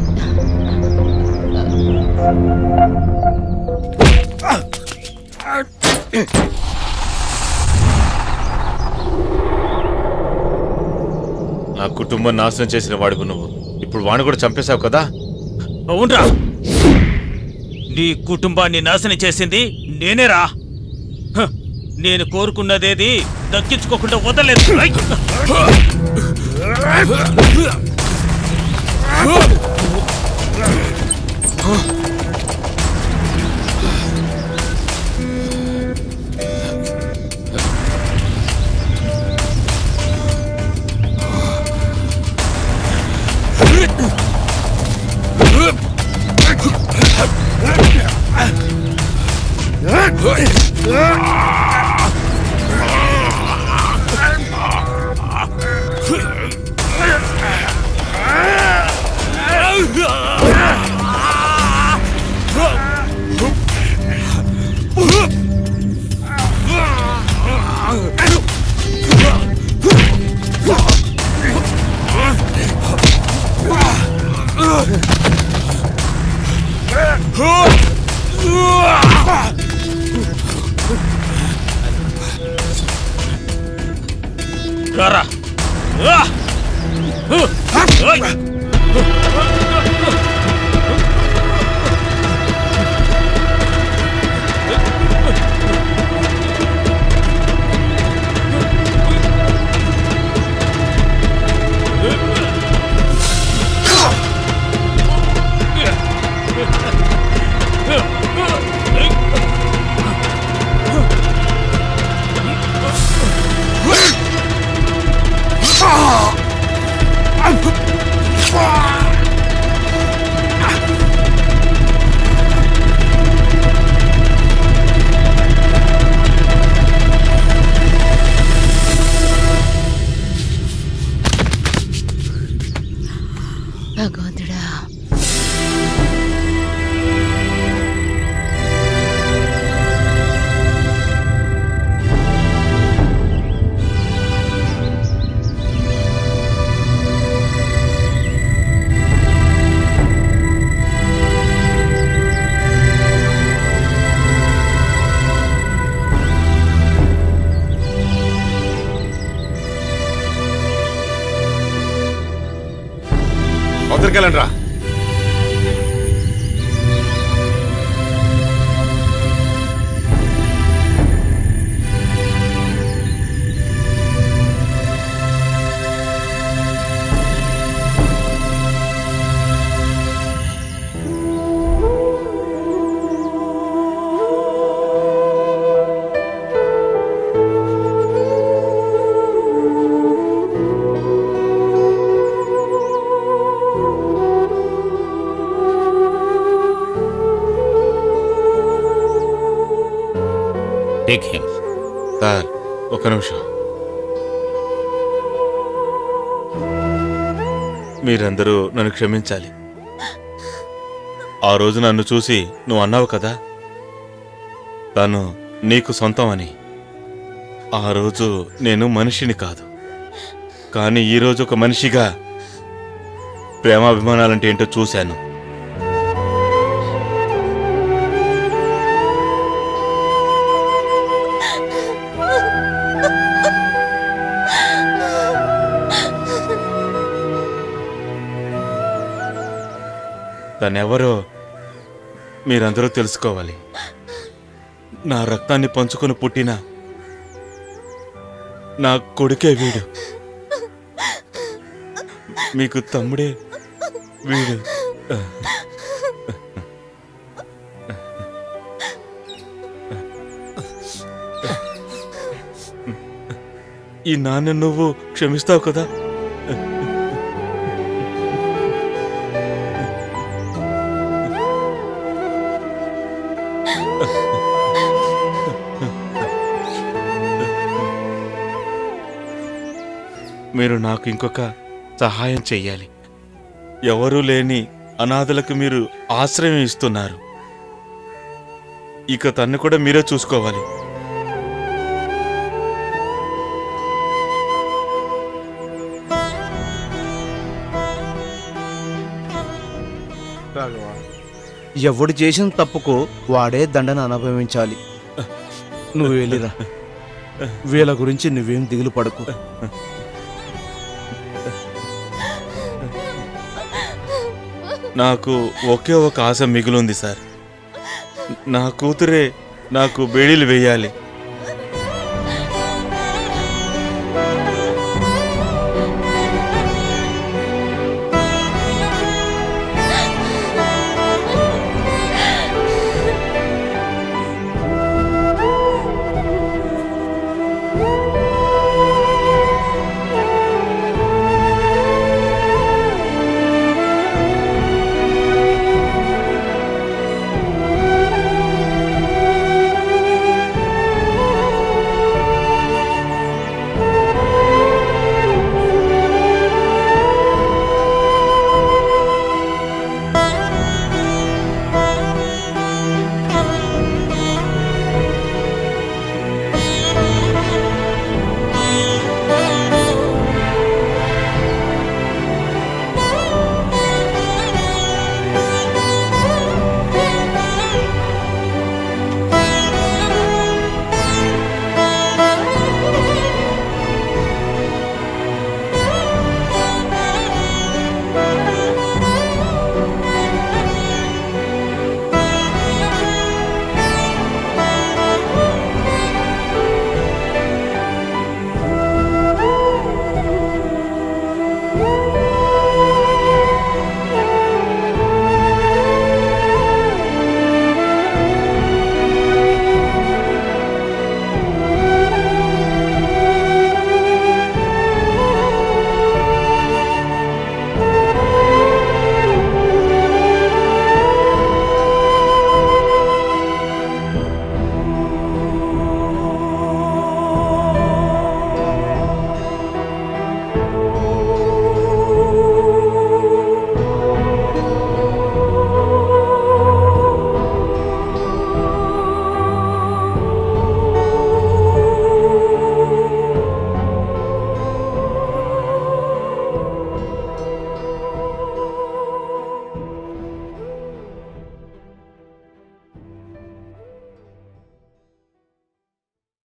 నా కుటుంబం నాశనం చేసిన వాడివి నువ్వు ఇప్పుడు వాడిని కూడా చంపేశావు కదా అవునరా నీ కుటుంబాన్ని నాశనం చేసింది నేనేరా హ, నేను కోరుకున్నదేది దక్కించుకోకుండా వదలేదు రారా ఆ! హు! ఓయ్! తీసుకెళ్ళండి రా టేక్ హిమ్ సార్ ఒక నిమిషం మీరందరూ నన్ను క్షమించాలి ఆ రోజు నన్ను చూసి నువ్వు అన్నావు కదా తను నీకు సొంతం అని ఆ రోజు నేను మనిషిని కాదు కానీ ఈరోజు ఒక మనిషిగా ప్రేమాభిమానాలంటే ఏంటో చూశాను తనెవరో మీరందరూ తెలుసుకోవాలి నా రక్తాన్ని పంచుకొని పుట్టిన నా కొడుకే వీడు మీకు తమ్ముడే వీడు ఈ నాన్న నువ్వు క్షమిస్తావు కదా మీరు నాకు ఇంకొక సహాయం చెయ్యాలి ఎవరూ లేని అనాథలకు మీరు ఆశ్రయం ఇస్తున్నారు ఇక తన్ను కూడా మీరే చూసుకోవాలి ఎవడు చేసిన తప్పుకు వాడే దండన అనుభవించాలి నువ్వు వెళ్ళిరా వీళ్ళ గురించి నువ్వేం దిగులు పడకు నాకు ఒకే ఒక ఆశ మిగిలింది సార్ నా కూతురే నాకు బేడీలు వేయాలి